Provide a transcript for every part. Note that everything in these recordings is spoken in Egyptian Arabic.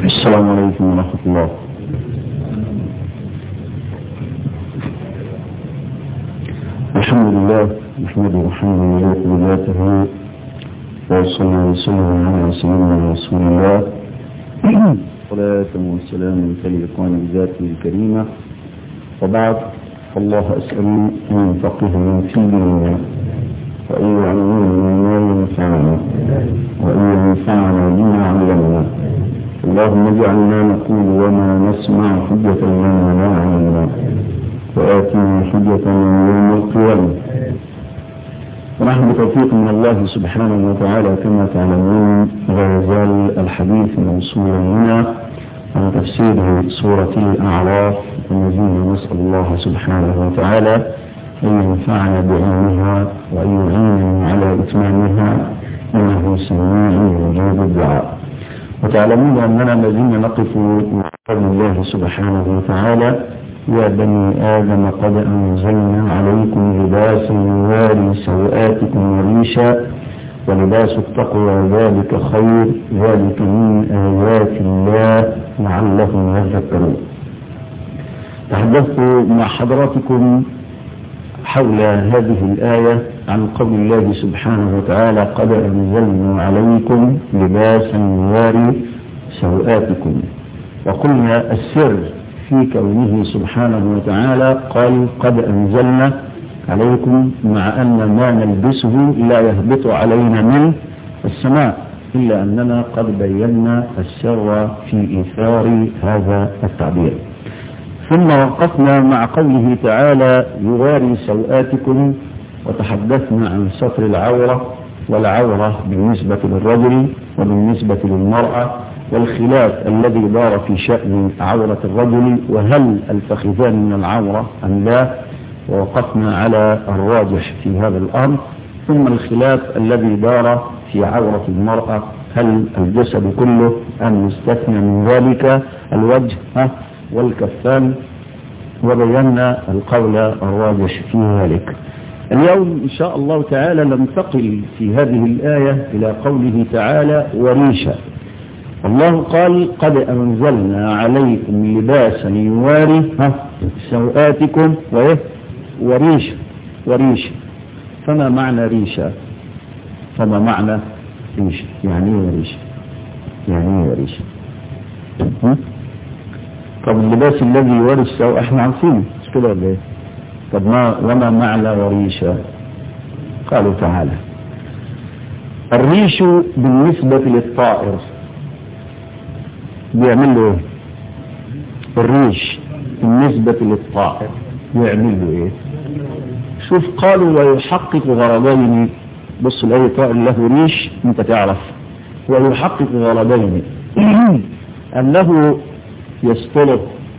السلام عليكم ورحمة الله الحمد لله نحمده الحمد لله بذاته وصلى وسلم على سيدنا رسول الله صلاة وسلام تليقان بذاته الكريمة وبعد فالله أسأل أن يفقهنا في ديننا وأن يعلمنا ما ينفعنا وأن ينفعنا بما علمنا اللهم اجعلنا نقول وما نسمع حجة لنا لا علينا وآتنا حجة يوم القيامة ونحن بتوفيق من الله سبحانه وتعالى كما تعلمون لا يزال الحديث موصولا هنا عن تفسير سورة الأعراف ونزيل نسأل الله سبحانه وتعالى أن ينفعنا بعلمها وأن يعيننا على إتمامها إنه سميع يجيب الدعاء وتعلمون أننا ما زلنا نقف مع قول الله سبحانه وتعالى يا بني آدم قد أنزلنا عليكم لباسا يواري سوآتكم وريشا ولباس التقوى ذلك خير ذلك من آيات الله لعلهم يذكرون تحدثت مع حضراتكم حول هذه الآية عن قول الله سبحانه وتعالى قد أنزلنا عليكم لباسا يواري سوآتكم وقلنا السر في كونه سبحانه وتعالى قال قد أنزلنا عليكم مع أن ما نلبسه لا يهبط علينا من السماء إلا أننا قد بينا السر في إيثار هذا التعبير ثم وقفنا مع قوله تعالى يواري سوآتكم وتحدثنا عن ستر العورة والعورة بالنسبة للرجل وبالنسبة للمرأة والخلاف الذي دار في شأن عورة الرجل وهل الفخذان من العورة أم لا ووقفنا على الراجح في هذا الأمر ثم الخلاف الذي دار في عورة المرأة هل الجسد كله أم يستثنى من ذلك الوجه والكفان وبينا القول الراجح في ذلك اليوم إن شاء الله تعالى ننتقل في هذه الآية إلى قوله تعالى وريشا الله قال قد أنزلنا عليكم لباسا يواري سوآتكم وريشا وريشا فما معنى ريشا فما معنى ريشا يعني ايه وريشا يعني ايه وريشا طب اللباس الذي يواري السوء احنا عارفينه مش كده ولا ايه طب ما وما معنى وريشا قالوا تعالى الريش بالنسبة للطائر بيعمل له ايه الريش بالنسبة للطائر بيعمل له ايه شوف قالوا ويحقق غرضين بص لأي طائر له ريش انت تعرف ويحقق غرضين انه يسطلق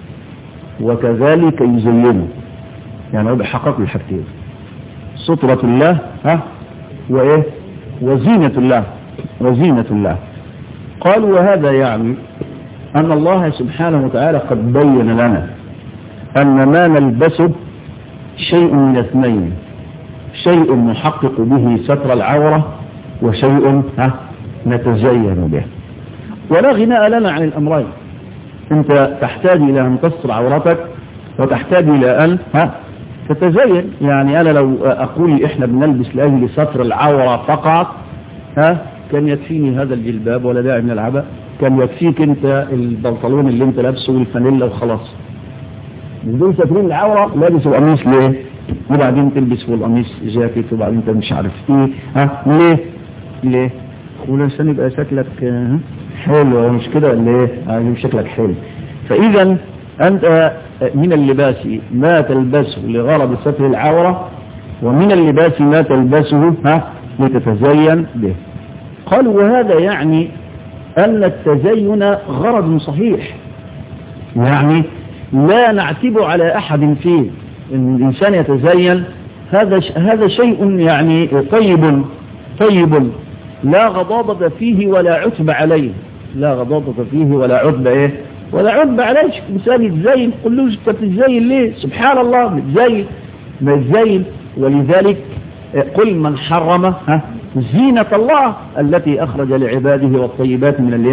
وكذلك يزينه يعني هو بيحقق له الحاجتين سترة الله ها وايه وزينة الله وزينة الله قالوا وهذا يعني أن الله سبحانه وتعالى قد بين لنا أن ما نلبسه شيء من اثنين شيء نحقق به ستر العورة وشيء ها نتزين به ولا غناء لنا عن الأمرين أنت تحتاج إلى أن تستر عورتك وتحتاج إلى أن ها تتزين يعني أنا لو أقول إحنا بنلبس لأجل ستر العورة فقط ها كان يكفيني هذا الجلباب ولا داعي من العباء كان يكفيك انت البنطلون اللي انت لابسه والفانيلا وخلاص من دون ساترين العورة لابس القميص ليه وبعدين تلبس فوق القميص جاكيت وبعدين انت مش عارف ايه ها ليه ليه عشان يبقى شكلك حلو مش كده ولا ايه عايز شكلك حلو فاذا انت من اللباس ما تلبسه لغرض ستر العورة ومن اللباس ما تلبسه ها لتتزين به قالوا وهذا يعني أن التزين غرض صحيح يعني لا نعتب على أحد فيه إن الإنسان يتزين هذا هذا شيء يعني طيب طيب لا غضاضة فيه ولا عتب عليه لا غضاضة فيه ولا عتب إيه ولا عتب عليه إنسان يتزين قل له أنت بتتزين ليه سبحان الله متزين متزين ولذلك قل من حرم ها زينة الله التي أخرج لعباده والطيبات من الايه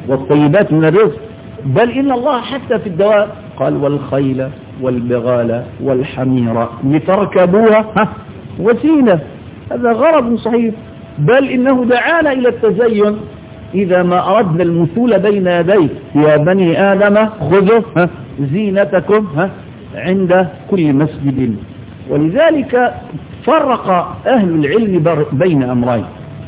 والطيبات من الرزق بل إن الله حتى في الدواب قال والخيل والبغال والحمير لتركبوها ها وسيلة هذا غرض صحيح بل إنه دعانا إلى التزين إذا ما أردنا المثول بين يديك يا بني آدم خذوا ها زينتكم ها عند كل مسجد ولذلك فرق أهل العلم بين أمرين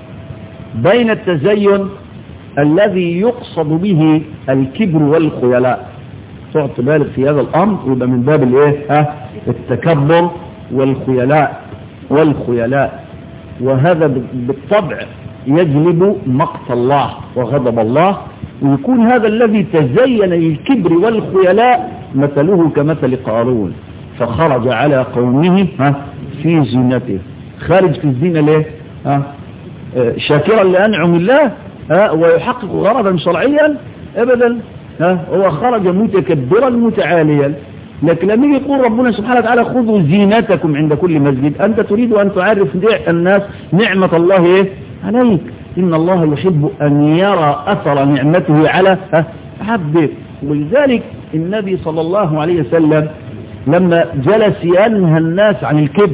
بين التزين الذي يقصد به الكبر والخيلاء تقعد تبالغ في هذا الأمر ويبقى من باب الايه ها التكبر والخيلاء والخيلاء وهذا بالطبع يجلب مقت الله وغضب الله ويكون هذا الذي تزين للكبر والخيلاء مثله كمثل قارون فخرج على قومه ها في زينته خارج في الزينة ليه ها شاكرا لأنعم الله ها ويحقق غرضا شرعيا ابدا ها هو خرج متكبرا متعاليا لكن لما يجي يقول ربنا سبحانه وتعالى خذوا زينتكم عند كل مسجد أنت تريد أن تعرف الناس نعمة الله إيه؟ عليك إن الله يحب أن يرى أثر نعمته على عبده ولذلك النبي صلى الله عليه وسلم لما جلس ينهى الناس عن الكبر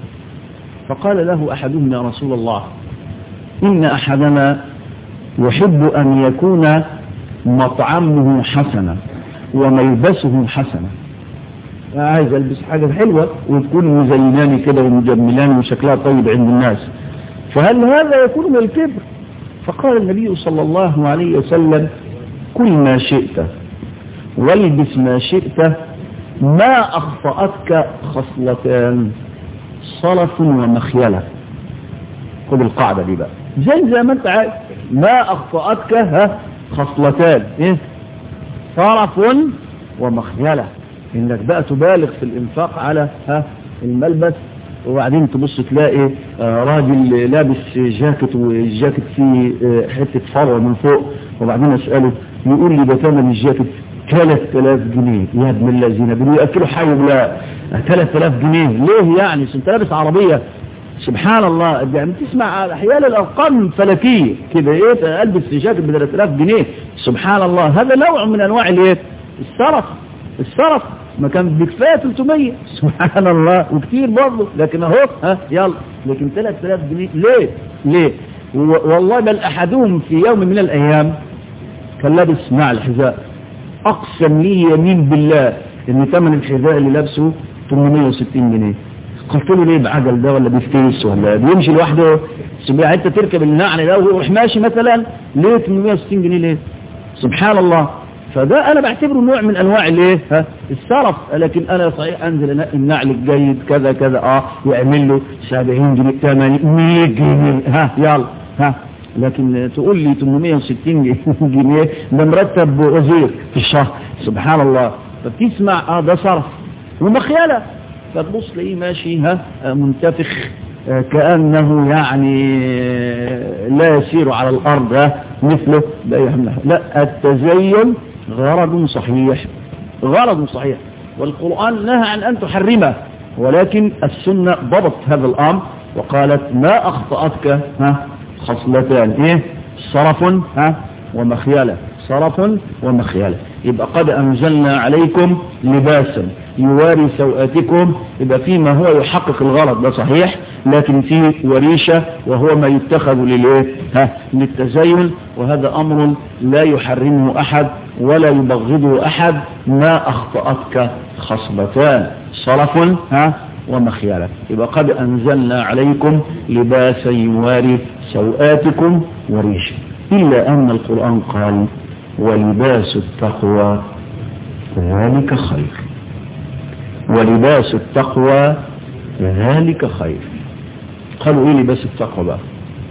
فقال له أحدهم يا رسول الله إن أحدنا يحب أن يكون مطعمه حسنا وملبسه حسنا عايز البس حاجة حلوة وتكون مزيناني كده ومجملاني وشكلها طيب عند الناس فهل هذا يكون من الكبر فقال النبي صلى الله عليه وسلم كل ما شئت والبس ما شئت ما أخطأتك خصلتان صلف ومخيلة خذ القاعدة دي بقى زي زي ما انت عايز ما أخطأتك ها خصلتان ايه صرف ومخيلة انك بقى تبالغ في الانفاق على ها الملبس وبعدين تبص تلاقي آه راجل لابس جاكيت والجاكيت فيه آه حتة فروة من فوق وبعدين اسأله يقول لي ده ثمن الجاكيت 3000 جنيه يا ابن الذين بدهم ياكلوا حي لا 3000 جنيه ليه يعني انت لابس عربية سبحان الله يعني تسمع احيانا الارقام فلكيه كده ايه البس جاكيت ب 3000 جنيه سبحان الله هذا نوع من انواع الايه السرف السرف ما كان بكفايه 300 سبحان الله وكتير برضه لكن اهو ها يلا لكن 3000 جنيه ليه ليه والله بل احدهم في يوم من الايام كان لابس مع الحذاء اقسم لي يمين بالله ان ثمن الحذاء اللي لابسه 860 جنيه قلت له ليه بعجل ده ولا بيفتيس ولا بيمشي لوحده سبحان انت تركب النعل ده ويروح ماشي مثلا ليه 860 جنيه ليه سبحان الله فده انا بعتبره نوع من انواع الايه ها السرف لكن انا صحيح انزل انقي النعل الجيد كذا كذا اه يعمل له 70 جنيه 80 100 جنيه ها يلا ها لكن تقول لي 860 جنيه ده مرتب وزير في الشهر سبحان الله فبتسمع اه ده صرف ومخيله فتبص تلاقيه ماشي ها منتفخ كأنه يعني لا يسير على الأرض ها مثله لا يحمل لا التزين غرض صحيح غرض صحيح والقرآن نهى عن أن تحرمه ولكن السنة ضبط هذا الأمر وقالت ما أخطأتك ها خصلتان إيه صرف ها ومخيلة صرف ومخيلة يبقى قد أنزلنا عليكم لباسا يواري سوءاتكم يبقى فيما هو يحقق الغرض ده صحيح لكن فيه وريشة وهو ما يتخذ للايه ها للتزين وهذا أمر لا يحرمه أحد ولا يبغضه أحد ما أخطأتك خصلتان صرف ها ومخيلة يبقى قد أنزلنا عليكم لباسا يواري سوءاتكم وريشة إلا أن القرآن قال ولباس التقوى ذلك خير ولباس التقوى ذلك خير قالوا ايه لباس التقوى بقى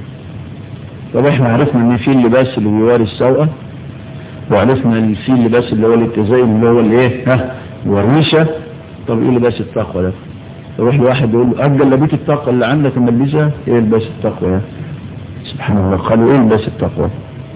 طب احنا عرفنا ان في اللباس اللي بيواري السوءة وعرفنا ان في اللباس اللي هو التزين اللي هو الايه ها والريشة طب ايه لباس التقوى ده يروح لواحد يقول له اجل لبيت التقوى اللي عندك ملبسها ايه لباس التقوى ده سبحان الله قالوا ايه لباس التقوى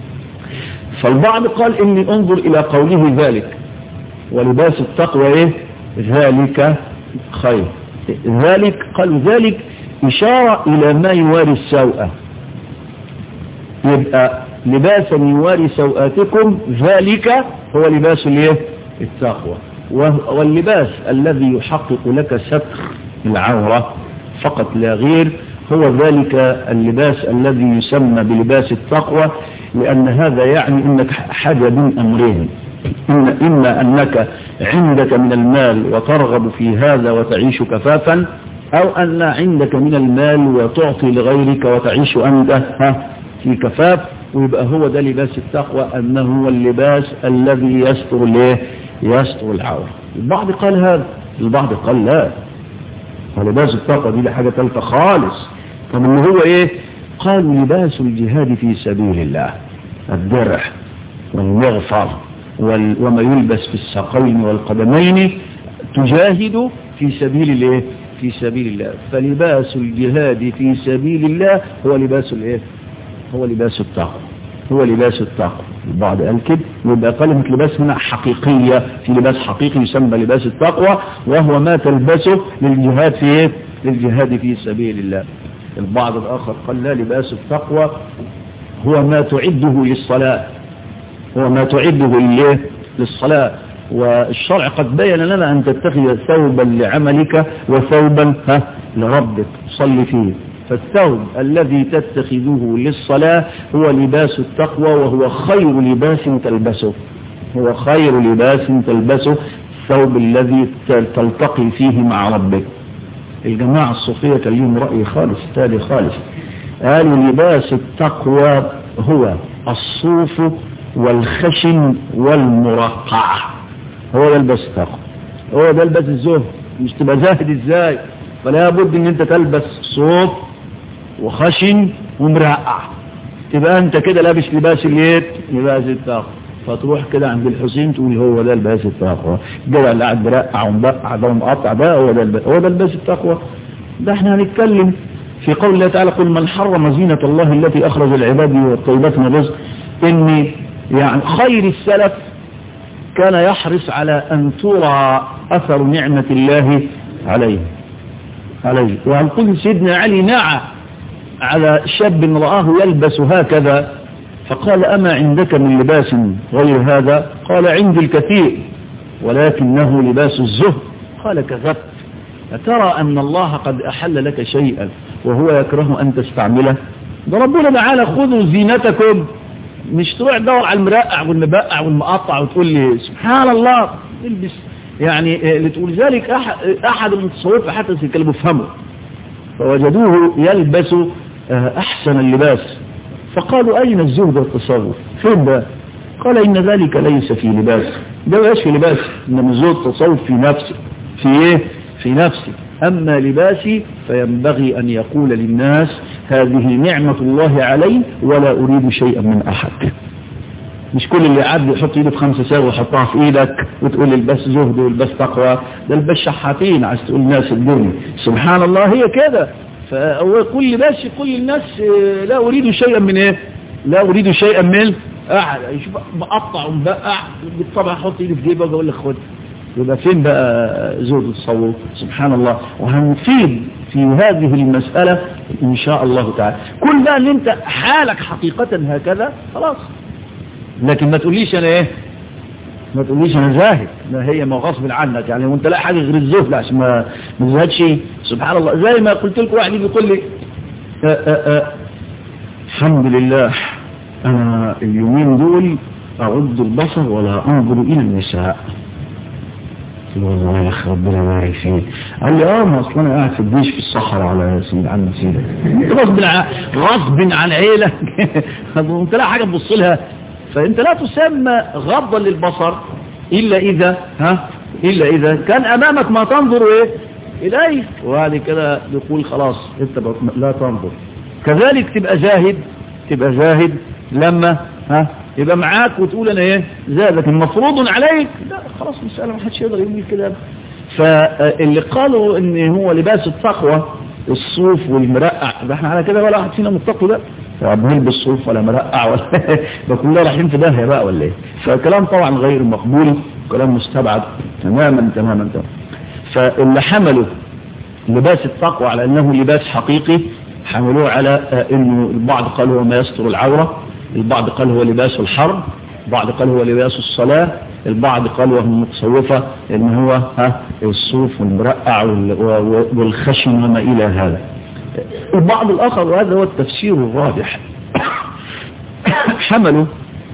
فالبعض قال اني انظر الى قوله ذلك ولباس التقوى ايه ذلك خير ذلك قالوا ذلك إشارة إلى ما يواري السوءة يبقى لباسا يواري سوآتكم ذلك هو لباس الايه التقوى واللباس الذي يحقق لك ستر العورة فقط لا غير هو ذلك اللباس الذي يسمى بلباس التقوى لأن هذا يعني أنك حاجة من أمرين إن إما أنك عندك من المال وترغب في هذا وتعيش كفافا أو أن عندك من المال وتعطي لغيرك وتعيش أنت ها في كفاف ويبقى هو ده لباس التقوى أنه هو اللباس الذي يستر ليه يستر العورة البعض قال هذا البعض قال لا ولباس التقوى دي حاجة ثالثة خالص طب ان هو ايه قالوا لباس الجهاد في سبيل الله الدرع والمغفر وال وما يلبس في الساقين والقدمين تجاهد في سبيل الايه في سبيل الله فلباس الجهاد في سبيل الله هو لباس الايه هو لباس التقوى هو لباس التقوى البعض قال كده يبقى كلمة لباس هنا حقيقية في لباس حقيقي يسمى لباس التقوى وهو ما تلبسه للجهاد في ايه للجهاد في سبيل الله البعض الآخر قال لا لباس التقوى هو ما تعده للصلاة هو ما تعده ليه للصلاة والشرع قد بين لنا أن تتخذ ثوبا لعملك وثوبا ها لربك صلي فيه فالثوب الذي تتخذه للصلاة هو لباس التقوى وهو خير لباس تلبسه هو خير لباس تلبسه الثوب الذي تلتقي فيه مع ربك الجماعة الصوفية كان لهم رأي خالص تالي خالص قالوا لباس التقوى هو الصوف والخشن والمرقع هو ده لباس التقوى هو ده لباس الزهد مش تبقى زاهد ازاي فلا بد ان انت تلبس صوف وخشن ومرقع تبقى انت كده لابس لباس اليد لباس التقوى فتروح كده عند الحسين تقول هو ده لباس التقوى الجدع اللي قاعد برقع ومبقع ده ومقطع ده هو ده هو ده لباس التقوى ده احنا هنتكلم في قول الله تعالى قل من حرم زينة الله التي أخرج العباد والطيبات من الرزق إن يعني خير السلف كان يحرص على أن ترى أثر نعمة الله عليه عليه وهنقول سيدنا علي نعى على شاب رآه يلبس هكذا فقال أما عندك من لباس غير هذا قال عندي الكثير ولكنه لباس الزهد قال كذبت أترى أن الله قد أحل لك شيئا وهو يكره أن تستعمله ده ربنا تعالى خذوا زينتكم مش تروح تدور على المرقع والمبقع والمقطع وتقول لي سبحان الله البس يعني لتقول أحد, أحد المتصوفة حتى كانوا بيفهموا فوجدوه يلبس أحسن اللباس فقالوا أين الزهد والتصوف فين ده قال إن ذلك ليس في لباس ده ليس في لباس إنما الزهد والتصوف في نفسه في إيه في نفسه أما لباسي فينبغي أن يقول للناس هذه نعمة الله علي ولا أريد شيئا من أحد مش كل اللي قاعد يحط ايده في خمسة ساغ ويحطها في ايدك وتقول لي البس زهد والبس تقوى ده البس شحاتين عايز تقول الناس الدنيا سبحان الله هي كده فهو كل بس يقول للناس لا اريد شيئا من ايه لا اريد شيئا من احد يشوف بقطع ومبقع بالطبع احط ايدي في جيبه واقول لك خد يبقى فين بقى زهد التصوف سبحان الله وهنفيد في هذه المسألة إن شاء الله تعالى كل بقى ان انت حالك حقيقة هكذا خلاص لكن ما تقوليش انا ايه ما تقوليش انا زاهد ما هي ما غصب عنك يعني وانت لا حاجة غير الزهد عشان ما ما تزهدش سبحان الله زي ما قلت لكم واحد بيقول لي آآ آآ الحمد لله انا اليومين دول اعد البصر ولا انظر الى النساء والله يا اخي ربنا يبارك فيه قال لي اه ما اصلا انا قاعد في الجيش في الصحراء على سيد عم سيدك غصب عن غصب عن عيلك انت لا حاجه تبص لها فانت لا تسمى غضا للبصر الا اذا ها الا اذا كان امامك ما تنظر ايه اليه وبعد كده يقول خلاص انت لا تنظر كذلك تبقى زاهد تبقى زاهد لما ها يبقى معاك وتقول انا ايه زادك المفروض عليك لا خلاص مسألة ما حدش يقدر يقول كده فاللي قالوا ان هو لباس التقوى الصوف والمرقع ده احنا على كده ولا واحد فينا متقي ده طب نلبس صوف ولا مرقع ولا ده كلنا رايحين في داهيه بقى ولا ايه فكلام طبعا غير مقبول كلام مستبعد تماما تماما تماما فاللي حملوا لباس التقوى على انه لباس حقيقي حملوه على انه البعض قالوا هو ما يستر العوره البعض قال هو لباس الحرب البعض قال هو لباس الصلاة البعض قال وهم متصوفة ان هو ها الصوف والمرقع والخشن وما الى هذا البعض الاخر وهذا هو التفسير الراجح حملوا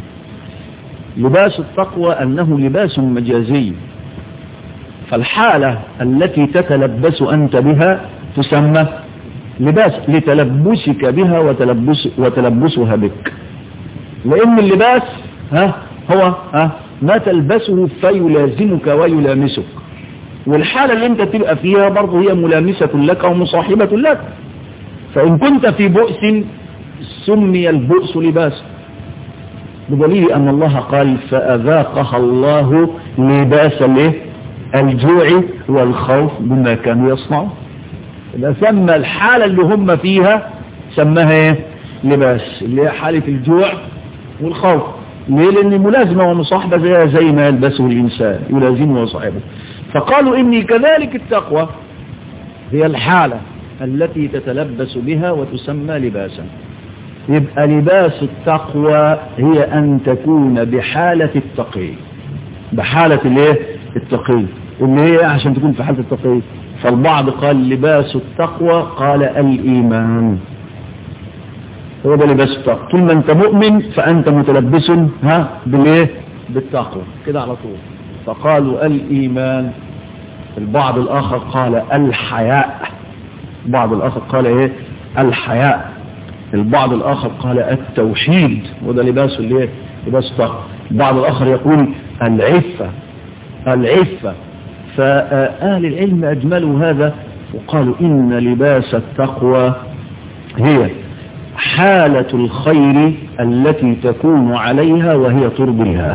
لباس التقوى انه لباس مجازي فالحالة التي تتلبس انت بها تسمى لباس لتلبسك بها وتلبس وتلبسها بك لان اللباس ها هو ها ما تلبسه فيلازمك ويلامسك والحالة اللي انت تبقى فيها برضه هي ملامسة لك او مصاحبة لك فان كنت في بؤس سمي البؤس لباس بدليل ان الله قال فاذاقها الله لباس الايه الجوع والخوف بما كانوا يصنعون إذا سمى الحالة اللي هم فيها سماها ايه لباس اللي هي حالة الجوع والخوف ليه لان ملازمة ومصاحبة زي, زي ما يلبسه الانسان يلازمه وصاحبه فقالوا اني كذلك التقوى هي الحالة التي تتلبس بها وتسمى لباسا يبقى لباس التقوى هي ان تكون بحالة التقي بحالة الايه التقي اللي هي عشان تكون في حالة التقي فالبعض قال لباس التقوى قال الايمان هو ده لباس التقوى طول ما انت مؤمن فانت متلبس ها بالايه بالتقوى كده على طول فقالوا الايمان البعض الاخر قال الحياء بعض الاخر قال ايه الحياء البعض الاخر قال التوحيد وده لباس الايه لباس التقوى البعض الاخر يقول العفه العفه فاهل العلم اجملوا هذا وقالوا ان لباس التقوى هي حالة الخير التي تكون عليها وهي ترضيها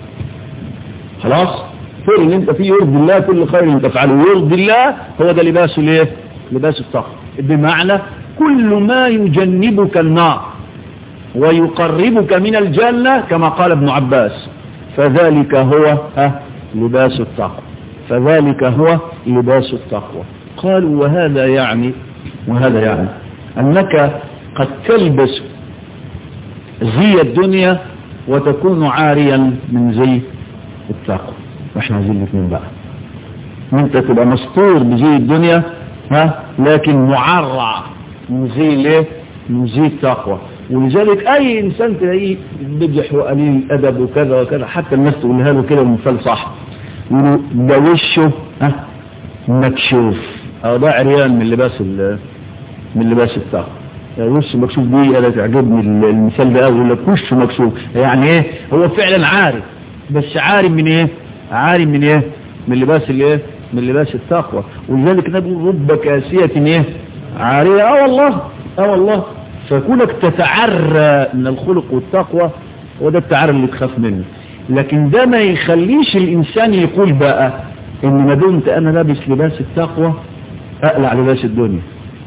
خلاص خير ان انت فيه يرضي الله كل خير تفعله يرضي الله هو ده لباس الايه لباس التقوى بمعنى كل ما يجنبك النار ويقربك من الجنة كما قال ابن عباس فذلك هو ها لباس التقوى فذلك هو لباس التقوى قالوا وهذا يعني وهذا يعني أنك قد تلبس زي الدنيا وتكون عاريا من زي التقوى واحنا عايزين الاثنين بقى انت تبقى مستور بزي الدنيا ها لكن معرع من زي الايه من زي التقوى ولذلك اي انسان تلاقيه بجح وقليل الادب وكذا وكذا حتى الناس تقولها له كده مثال صح يقولوا ده وشه ها مكشوف او ده عريان من لباس من لباس التقوى يعني وش مكشوف دي انا تعجبني المثال ده قوي يقول لك وشه مكشوف يعني ايه هو فعلا عارف بس عارف من ايه عارف من ايه من لباس الايه من لباس التقوى ولذلك نبي رب كاسية ايه عارية اه والله اه والله فكونك تتعرى من الخلق والتقوى هو ده التعرى اللي تخاف منه لكن ده ما يخليش الانسان يقول بقى ان ما دمت انا لابس لباس التقوى اقلع لباس الدنيا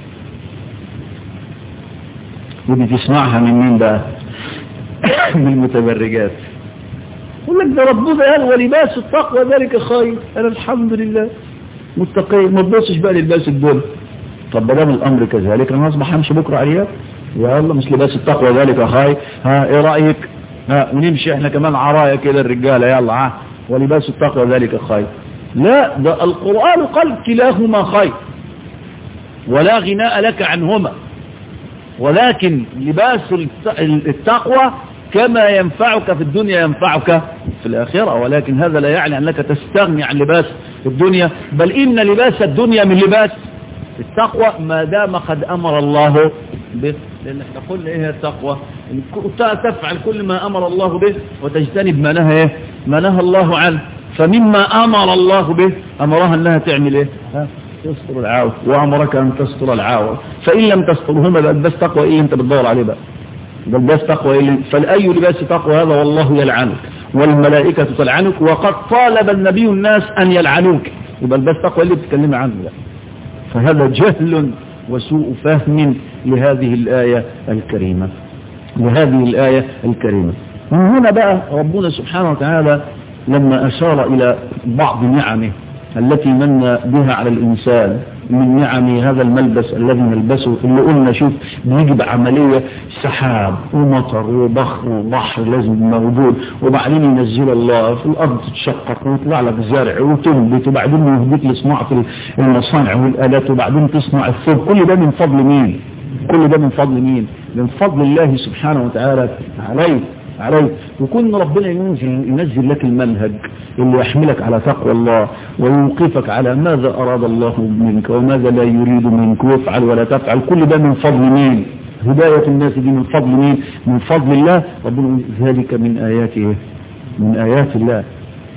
ودي تسمعها من مين بقى من المتبرجات يقول لك ده ربنا قال ولباس التقوى ذلك خير انا الحمد لله متقي ما تبصش بقى للباس الدنيا طب ما دام الامر كذلك انا اصبح امشي بكره عريان يا الله مش لباس التقوى ذلك خير ها ايه رايك ها ونمشي احنا كمان عرايا كده الرجاله يلا ها ولباس التقوى ذلك خير لا ده القران قال كلاهما خير ولا غناء لك عنهما ولكن لباس التقوى كما ينفعك في الدنيا ينفعك في الآخرة ولكن هذا لا يعني أنك تستغني عن لباس الدنيا بل إن لباس الدنيا من لباس التقوى ما دام قد أمر الله به لأن احنا قلنا إيه التقوى تفعل كل ما أمر الله به وتجتنب ما نهى إيه ما نهى الله عنه فمما أمر الله به أمرها أنها تعمل إيه ها تستر العاوة وأمرك أن تستر العاوة فإن لم تسترهما بقى بس تقوى إيه أنت بتدور عليه بقى ده الباس تقوى إيه فالأي لباس تقوى هذا والله يلعنك والملائكة تلعنك وقد طالب النبي الناس أن يلعنوك يبقى الباس تقوى اللي بتتكلم عنه ده فهذا جهل وسوء فهم لهذه الآية الكريمة لهذه الآية الكريمة من هنا بقى ربنا سبحانه وتعالى لما أشار إلى بعض نعمه التي من بها على الإنسان من نعم هذا الملبس الذي نلبسه اللي قلنا شوف بيجي بعملية سحاب ومطر وبخر وبحر لازم موجود وبعدين ينزل الله في الأرض تتشقق ويطلع لك زرع وتنبت وبعدين يهديك لصناعة المصانع والآلات وبعدين تصنع الثوب كل ده من فضل مين كل ده من فضل مين من فضل الله سبحانه وتعالى عليك عليك وكون ربنا ينزل, ينزل لك المنهج اللي يحملك على تقوى الله ويوقفك على ماذا أراد الله منك وماذا لا يريد منك وافعل ولا تفعل كل ده من فضل مين هداية الناس دي من فضل مين من فضل الله ربنا ذلك من آياته من آيات الله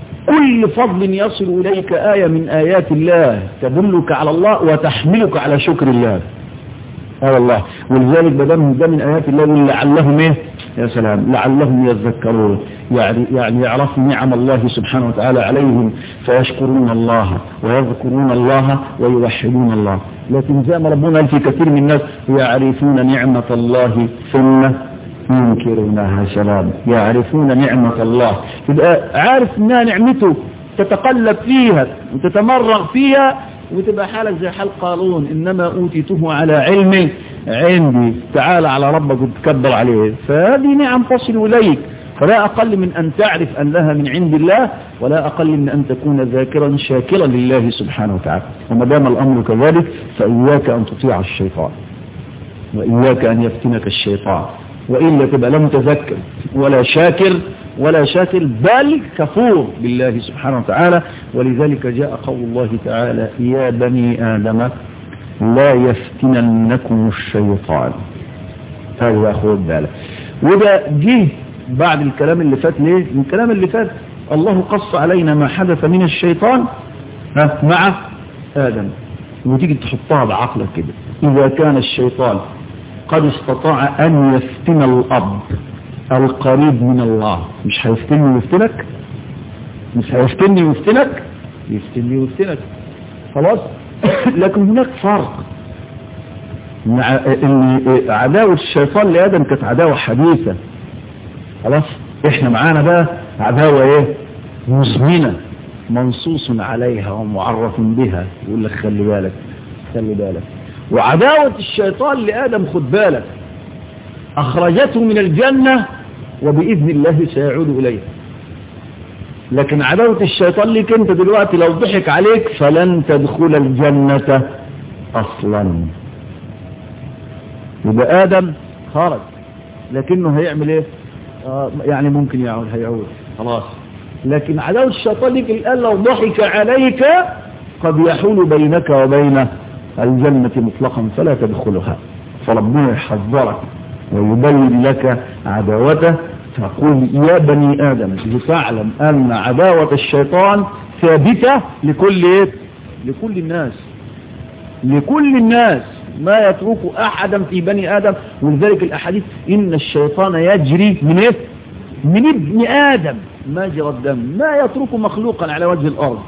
كل فضل يصل إليك آية من آيات الله تدلك على الله وتحملك على شكر الله اه والله ولذلك ده ده من آيات الله لعلهم ايه يا سلام لعلهم يذكرون يعني يعني يعرفوا نعم الله سبحانه وتعالى عليهم فيشكرون الله ويذكرون الله ويوحدون الله لكن زي ما ربنا قال في كثير من الناس يعرفون نعمة الله ثم ينكرونها سلام يعرفون نعمة الله تبقى عارف انها نعمته تتقلب فيها وتتمرغ فيها وتبقى حالك زي حال قارون إنما أوتيته على علم عندي تعال على ربك وتكبر عليه فهذه نعم تصل إليك فلا أقل من أن تعرف أنها من عند الله ولا أقل من أن تكون ذاكرا شاكرا لله سبحانه وتعالى وما دام الأمر كذلك فإياك أن تطيع الشيطان وإياك أن يفتنك الشيطان وإلا تبقى لم تذكر ولا شاكر ولا شاكر بل كفور بالله سبحانه وتعالى ولذلك جاء قول الله تعالى يا بني آدم لا يفتننكم الشيطان هذا خد بالك وده جه بعد الكلام اللي فات ليه من الكلام اللي فات الله قص علينا ما حدث من الشيطان مع آدم وتيجي تحطها بعقلك كده إذا كان الشيطان قد استطاع أن يفتن الأب القريب من الله مش هيفتني ويفتنك مش هيفتني ويفتنك يفتني ويفتنك خلاص لكن هناك فرق ان عداوة الشيطان لآدم كانت عداوة حديثة خلاص احنا معانا بقى عداوة ايه مزمنة منصوص عليها ومعرف بها يقول لك خلي بالك خلي بالك وعداوة الشيطان لآدم خد بالك أخرجته من الجنة وبإذن الله سيعود إليه لكن عداوة الشيطان لك أنت دلوقتي لو ضحك عليك فلن تدخل الجنة أصلا يبقى آدم خرج لكنه هيعمل ايه آه يعني ممكن يعود هيعود خلاص لكن عداوة الشيطان لك الآن لو ضحك عليك قد يحول بينك وبين الجنة مطلقا فلا تدخلها فربنا يحذرك ويبين لك عداوته تقول يا بني آدم لتعلم أن عداوة الشيطان ثابتة لكل إيه؟ لكل الناس لكل الناس ما يترك أحدا في بني آدم ولذلك الأحاديث إن الشيطان يجري من إيه؟ من ابن آدم ماجرى الدم ما يترك مخلوقا على وجه الأرض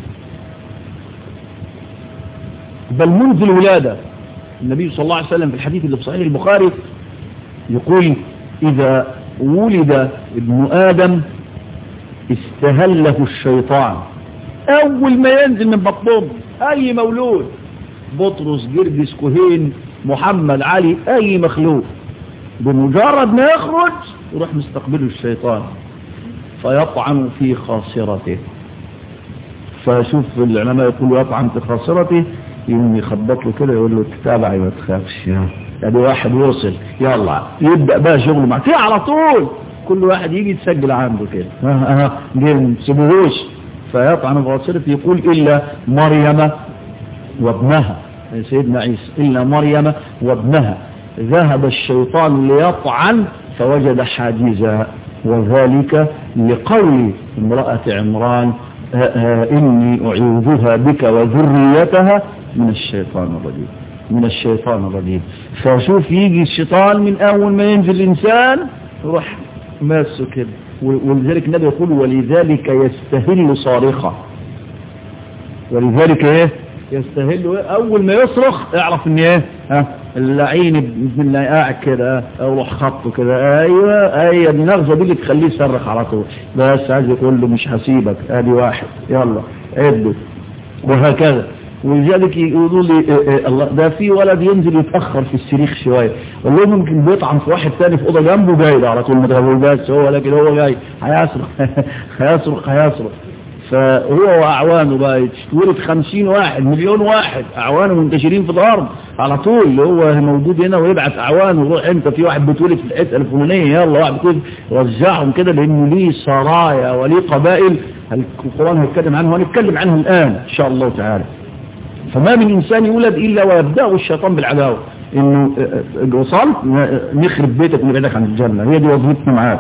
بل منذ الولادة النبي صلى الله عليه وسلم في الحديث اللي في صحيح البخاري يقول إذا ولد ابن آدم استهله الشيطان أول ما ينزل من بطنه أي مولود بطرس جرجس كهين محمد علي أي مخلوق بمجرد ما يخرج يروح مستقبله الشيطان فيطعن في خاصرته فشوف العلماء يقولوا يطعن في خاصرته يقوم يخبط له كده يقول له تتابعي ما تخافش ادي واحد وصل يلا يبدأ بقى شغله معك على طول كل واحد يجي يتسجل عنده كده ها ها ما تسيبوهوش فيطعن في خاصرته يقول إلا مريم وابنها سيدنا عيسى إلا مريم وابنها ذهب الشيطان ليطعن فوجد حاجزا وذلك لقول امرأة عمران إني أعوذها بك وذريتها من الشيطان الرجيم من الشيطان الرجيم فشوف يجي الشيطان من أول ما ينزل الإنسان يروح ماسه كده ولذلك النبي يقول ولذلك يستهل صارخة ولذلك ايه يستهل اول ما يصرخ اعرف ان ايه ها اللعين بسم الله قاعد كده اروح خطه كده ايوه ايوه النغزه دي اللي تخليه يصرخ على طول بس عايز يقول له مش هسيبك ادي واحد يلا عده وهكذا ولذلك يقولوا لي إيه إيه الله ده في ولد ينزل يتأخر في السريخ شوية اقول لهم ممكن بيطعن في واحد تاني في أوضة جنبه جاي ده على طول ما تقول بس هو لكن هو جاي هيصرخ هيصرخ هيصرخ فهو وأعوانه بقى يتولد خمسين واحد مليون واحد أعوانه منتشرين في الأرض على طول اللي هو موجود هنا ويبعت أعوانه ويروح أنت في واحد بتولد في الحتة الفلانية يلا واحد بتولد وزعهم كده لأنه ليه سرايا وليه قبائل القرآن هيتكلم عنه وهنتكلم عنه الآن إن شاء الله تعالى فما من إنسان يولد إلا ويبدأه الشيطان بالعداوة إنه وصلت نخرب بيتك ونبعدك عن الجنة هي دي وظيفتنا معاك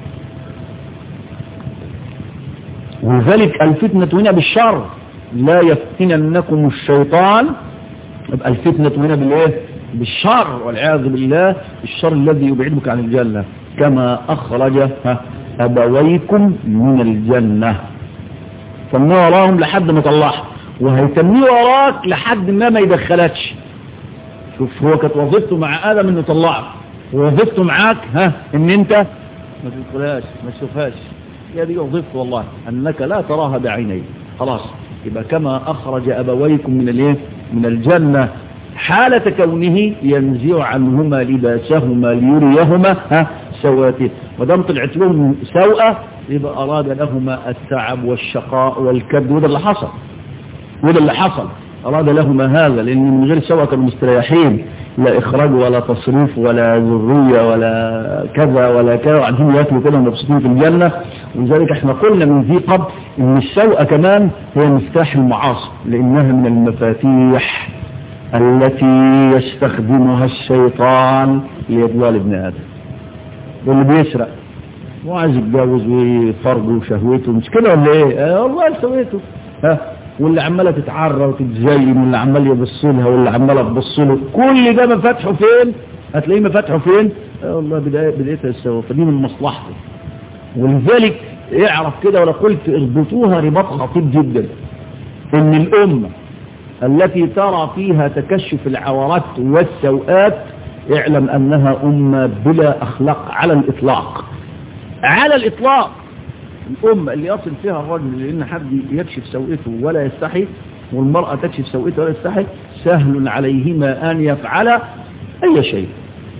ولذلك الفتنة هنا بالشر لا يفتننكم الشيطان يبقى الفتنة هنا بالايه بالشر والعياذ بالله الشر الذي يبعدك عن الجنة كما أخرج أبويكم من الجنة فمنا وراهم لحد ما طلعها وهيتمنيه وراك لحد ما ما يدخلكش شوف هو كانت وظيفته مع آدم انه طلعك ووظيفته معاك ها ان انت ما تدخلهاش ما تشوفهاش هي دي وظيفته والله انك لا تراها بعينيك خلاص يبقى كما اخرج ابويكم من الايه من الجنة حالة كونه ينزع عنهما لباسهما ليريهما ها سواته ودام طلعت لهم سوءة يبقى اراد لهما التعب والشقاء والكد وده اللي حصل وده اللي حصل أراد لهما هذا لأن من غير سوء كانوا مستريحين لا إخراج ولا تصريف ولا ذرية ولا كذا ولا كذا وقاعدين ياكلوا كده مبسوطين في الجنة ولذلك احنا قلنا من ذي قبل ان السوء كمان هي مفتاح المعاصي لأنها من المفاتيح التي يستخدمها الشيطان لإضلال ابن آدم واللي بيسرق وعايز يتجوز وفرضه وشهوته مش كده ولا ايه؟ اه والله سويته ها واللي عماله تتعرى وتتزين واللي عمال يبص لها واللي عماله تبص له كل ده مفاتحه فين هتلاقيه مفاتحه فين اه والله بدايه بدايتها السوا فدي من مصلحته ولذلك اعرف كده ولا قلت اربطوها رباط خطير جدا ان الامه التي ترى فيها تكشف العورات والسوءات اعلم انها امه بلا اخلاق على الاطلاق على الاطلاق الأم اللي يصل فيها الرجل لأن حد يكشف سوءته ولا يستحي والمرأة تكشف سوءته ولا يستحي سهل عليهما أن يفعل أي شيء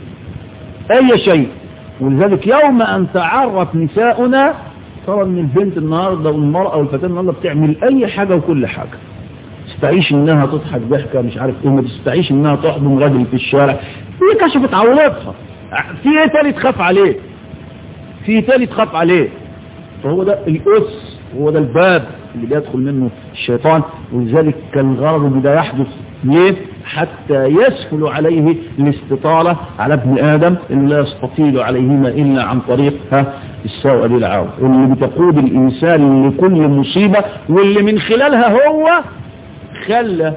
أي شيء ولذلك يوم أن تعرف نساؤنا ترى أن البنت النهاردة والمرأة والفتاة النهاردة بتعمل أي حاجة وكل حاجة تستعيش انها تضحك ضحكة مش عارف ايه ما تستعيش انها تحضن راجل في الشارع هي كشفت عوراتها في ايه تاني تخاف عليه في ايه تاني تخاف عليه فهو ده الأس هو ده الباب اللي بيدخل منه الشيطان ولذلك كان غرض ده يحدث ليه حتى يسهل عليه الاستطالة على ابن آدم اللي لا يستطيل عليهما إلا عن طريق السوء للعون اللي بتقود الإنسان لكل مصيبة واللي من خلالها هو خلى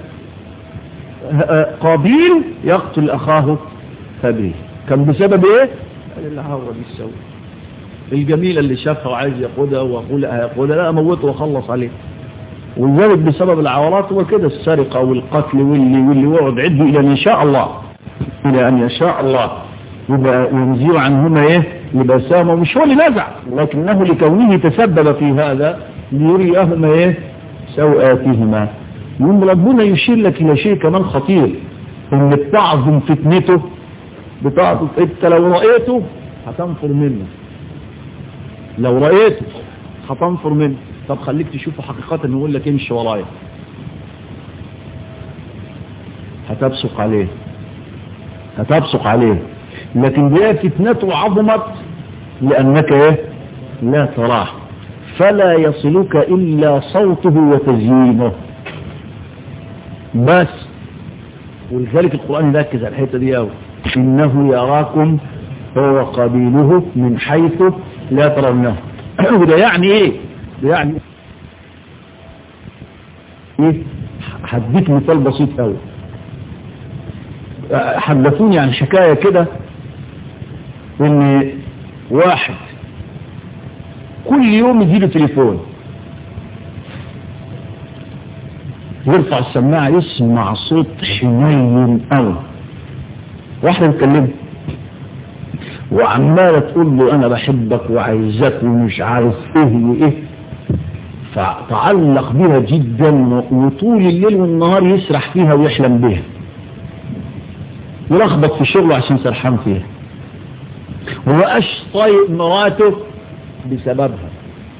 قابيل يقتل أخاه هابيل كان بسبب ايه؟ قال اللي عورة دي السوء الجميلة اللي شافها وعايز ياخدها واقول هياخدها لا اموته واخلص عليه ولذلك بسبب العورات هو كده السرقة والقتل واللي واللي وقعد عده الى ان يشاء الله الى ان يشاء الله يبقى ينزيع عنهما ايه لباسهما ومش هو اللي نزع لكنه لكونه تسبب في هذا ليريهما ايه سوآتهما يوم ربنا يشير لك الى شيء كمان خطير ان بتعظم فتنته بتعظم انت لو رأيته هتنفر منه لو رأيته هتنفر منه طب خليك تشوفه حقيقة نقول لك امشي ورايا هتبصق عليه هتبصق عليه لكن دي فتنته عظمت لأنك ايه لا تراه فلا يصلك إلا صوته وتزيينه بس ولذلك القرآن يركز على الحتة دي قوي إنه يراكم هو قبيله من حيث لا ترونه وده يعني ايه ده يعني ايه هديك مثال بسيط قوي حدثوني عن حكاية كده ان واحد كل يوم يجيله تليفون يرفع السماعة يسمع صوت حنين قوي واحدة بتكلمه وعمالة تقول له انا بحبك وعايزك ومش عارف ايه وايه فتعلق بها جدا وطول الليل والنهار يسرح فيها ويحلم بها ولخبط في شغله عشان سرحان فيها ومبقاش طايق مراته بسببها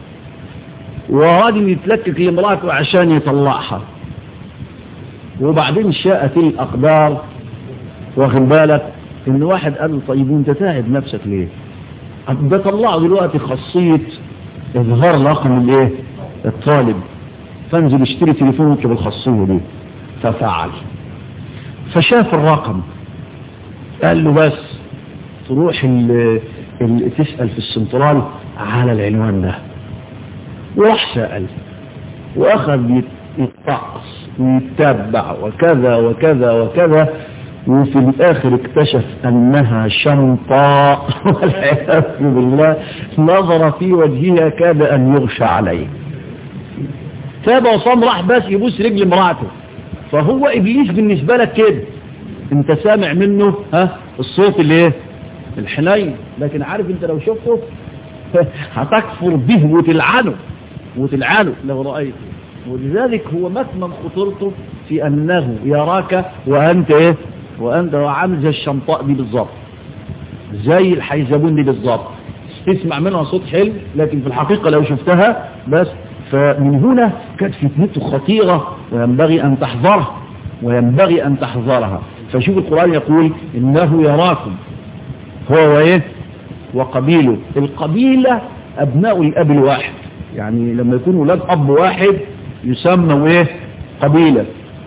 وراجل يتلكك لمراته عشان يطلعها وبعدين شاءت الأقدار واخد بالك ان واحد قال له طيب وانت تعب نفسك ليه ده طلعوا دلوقتي خاصية اظهار رقم الايه الطالب فانزل اشتري تليفون واطلب الخاصية دي ففعل فشاف الرقم قال له بس تروح ال ال تسأل في السنترال على العنوان ده وراح سأل واخذ يتطقص ويتبع وكذا وكذا وكذا وفي الآخر اكتشف أنها شنطاء والعياذ بالله نظر في وجهها كاد أن يغشى عليه تاب وصام راح بس يبوس رجل مراته فهو إبليس بالنسبة لك كده انت سامع منه ها الصوت اللي ايه الحنين لكن عارف انت لو شفته هتكفر به وتلعنه وتلعنه لو رأيته ولذلك هو مكمن خطورته في أنه يراك وأنت إيه وأنت عامل زي الشمطاء دي بالظبط زي الحيزبون دي بالظبط تسمع منها صوت حلو لكن في الحقيقة لو شفتها بس فمن هنا كانت فتنته خطيرة وينبغي أن تحذرها وينبغي أن تحذرها فشوف القرآن يقول إنه يراكم هو وإيه وقبيله القبيلة أبناء الأب الواحد يعني لما يكون ولاد أب واحد يسمى ايه قبيلة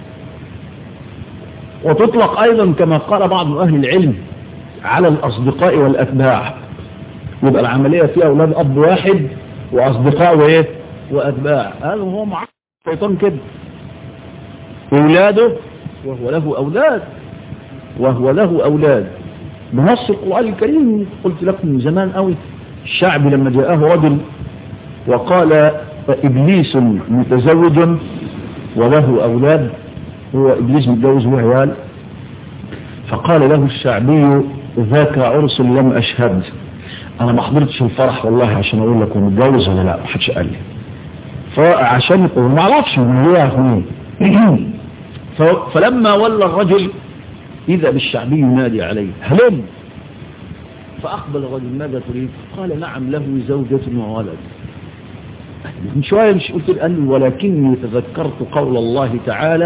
وتطلق ايضا كما قال بعض اهل العلم على الاصدقاء والاتباع يبقى العملية فيها اولاد اب واحد واصدقاء وايه واتباع هذا هو مع الشيطان كده اولاده وهو له اولاد وهو له اولاد بنص القرآن الكريم قلت لكم من زمان قوي الشعب لما جاءه رجل وقال إبليس متزوج وله أولاد هو إبليس متجوز له عيال فقال له الشعبي ذاك عرس لم أشهد أنا ما حضرتش الفرح والله عشان أقول لك هو متجوز ولا لا ما حدش قال لي فعشان يقول ما أعرفش من هو مين فلما ولى الرجل إذا بالشعبي ينادي عليه هلم فأقبل الرجل ماذا تريد قال نعم له زوجة وولد من شوية مش قلت قال له ولكني تذكرت قول الله تعالى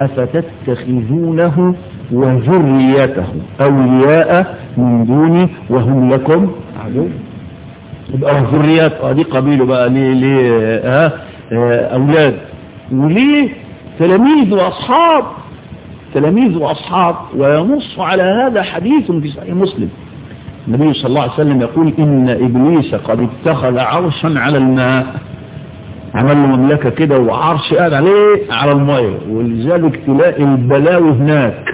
أفتتخذونه وذريته أولياء من دوني وهم لكم عدو يبقى ذريات اه دي قبيله بقى ليه ليه ها اه أولاد وليه تلاميذ وأصحاب تلاميذ وأصحاب وينص على هذا حديث في صحيح مسلم النبي صلى الله عليه وسلم يقول إن إبليس قد اتخذ عرشا على الماء عمل له مملكة كده وعرش قاعد عليه على المية ولذلك تلاقي البلاوي هناك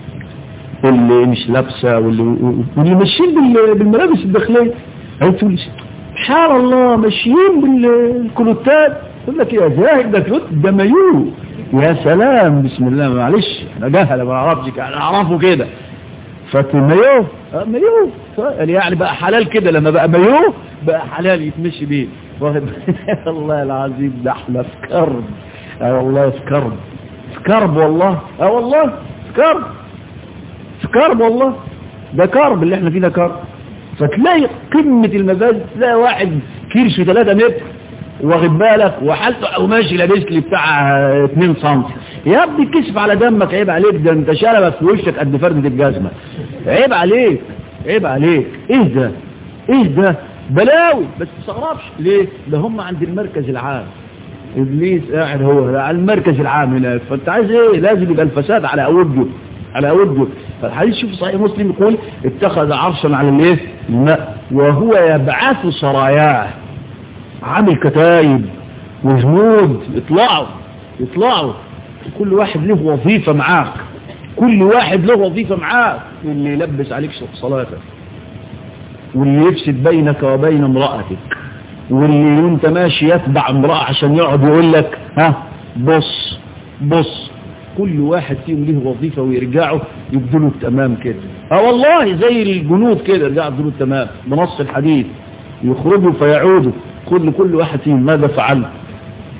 اللي مش لابسة واللي, واللي ماشيين بالملابس الداخلية تقول سبحان الله ماشيين بالكلوتات يقول لك يا زاهد ده كلوت ده مايو يا سلام بسم الله معلش انا جهل ما اعرفش انا اعرفه كده فمايو مايو يعني بقى حلال كده لما بقى مايو بقى حلال يتمشي بيه الله العظيم ده احنا في كرب اه والله في كرب في كرب والله اه والله في كرب في كرب والله ده كرب اللي احنا فيه ده كرب فتلاقي قمة المزاج تلاقي واحد كيرش 3 متر واخد بالك وحالته او ماشي لابس لي بتاع 2 سم يا ابني كشف على دمك عيب عليك ده انت شلبك في وشك قد فردة الجزمة عيب عليك عيب عليك ايه ده ايه ده بلاوي بس تستغربش ليه ده هم عند المركز العام ابليس قاعد هو على المركز العام هناك فانت عايز ايه لازم يبقى الفساد على اوجه على اوجه فالحديث شوف صحيح مسلم يقول اتخذ عرشا على الايه الماء وهو يبعث سراياه عامل كتايب وجنود يطلعوا يطلعوا كل واحد له وظيفة معاك كل واحد له وظيفة معاك اللي يلبس عليك صلاتك واللي يفسد بينك وبين امرأتك واللي انت ماشي يتبع امرأة عشان يقعد يقول لك ها بص بص كل واحد فيهم له وظيفة ويرجعوا يبدلوا التمام كده اه والله زي الجنود كده يرجعوا يبدلوا التمام بنص الحديث يخرجوا فيعودوا كل كل واحد فيهم ماذا فعل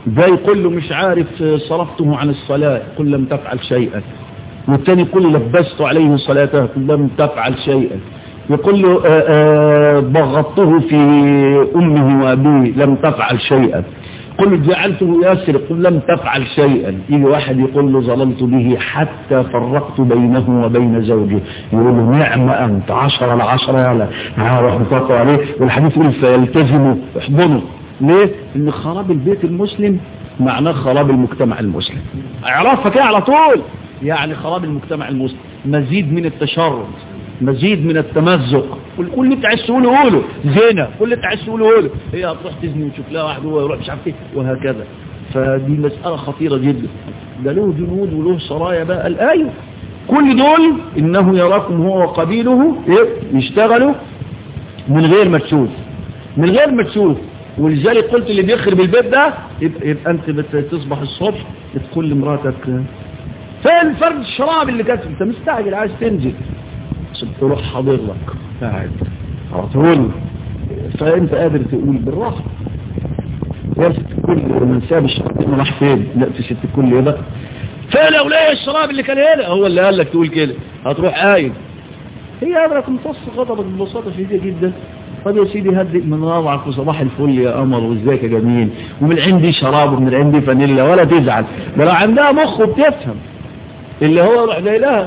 ده يقول له مش عارف صرفته عن الصلاة يقول لم تفعل شيئا والتاني يقول له لبست عليه صلاته يقول لم تفعل شيئا يقول له آآ آآ بغضته في أمه وأبيه لم تفعل شيئا يقول له جعلته ياسر يقول لم تفعل شيئا يجي واحد يقول له ظلمت به حتى فرقت بينه وبين زوجه يقول له نعم أنت عشرة لعشرة يلا روح مطلق عليه والحديث يقول فيلتزموا احضنوا ليه؟ ان خراب البيت المسلم معناه خراب المجتمع المسلم اعرفها كده على طول يعني خراب المجتمع المسلم مزيد من التشرد مزيد من التمزق كل اللي انت عايز تقوله قوله زنا كل اللي انت عايز تقوله قوله هي هتروح تزني وتشوف لها واحد هو يروح مش عارف ايه وهكذا فدي مسألة خطيرة جدا ده له جنود وله سرايا بقى الآية كل دول إنه يراكم هو وقبيله يشتغلوا من غير ما تشوف من غير ما تشوف ولذلك قلت اللي بيخرب البيت ده يبقى, يبقى انت بتصبح الصبح بتقول لمراتك فين فرد الشراب اللي كانت انت مستعجل عايز تنزل تروح حاضر لك قاعد على طول فانت قادر تقول بالراحه يا ست الكل من ساب الشراب راح فين لا في ست الكل ايه بقى فين اولياء الشراب اللي كان هنا هو اللي قال لك تقول كده هتروح قايم هي قادره تمتص غضبك ببساطه شديده جدا طب يا سيدي هدئ من روعك وصباح الفل يا قمر وازيك يا جميل ومن عندي شراب ومن عندي فانيلا ولا تزعل ده لو عندها مخ وبتفهم اللي هو روح جاي لها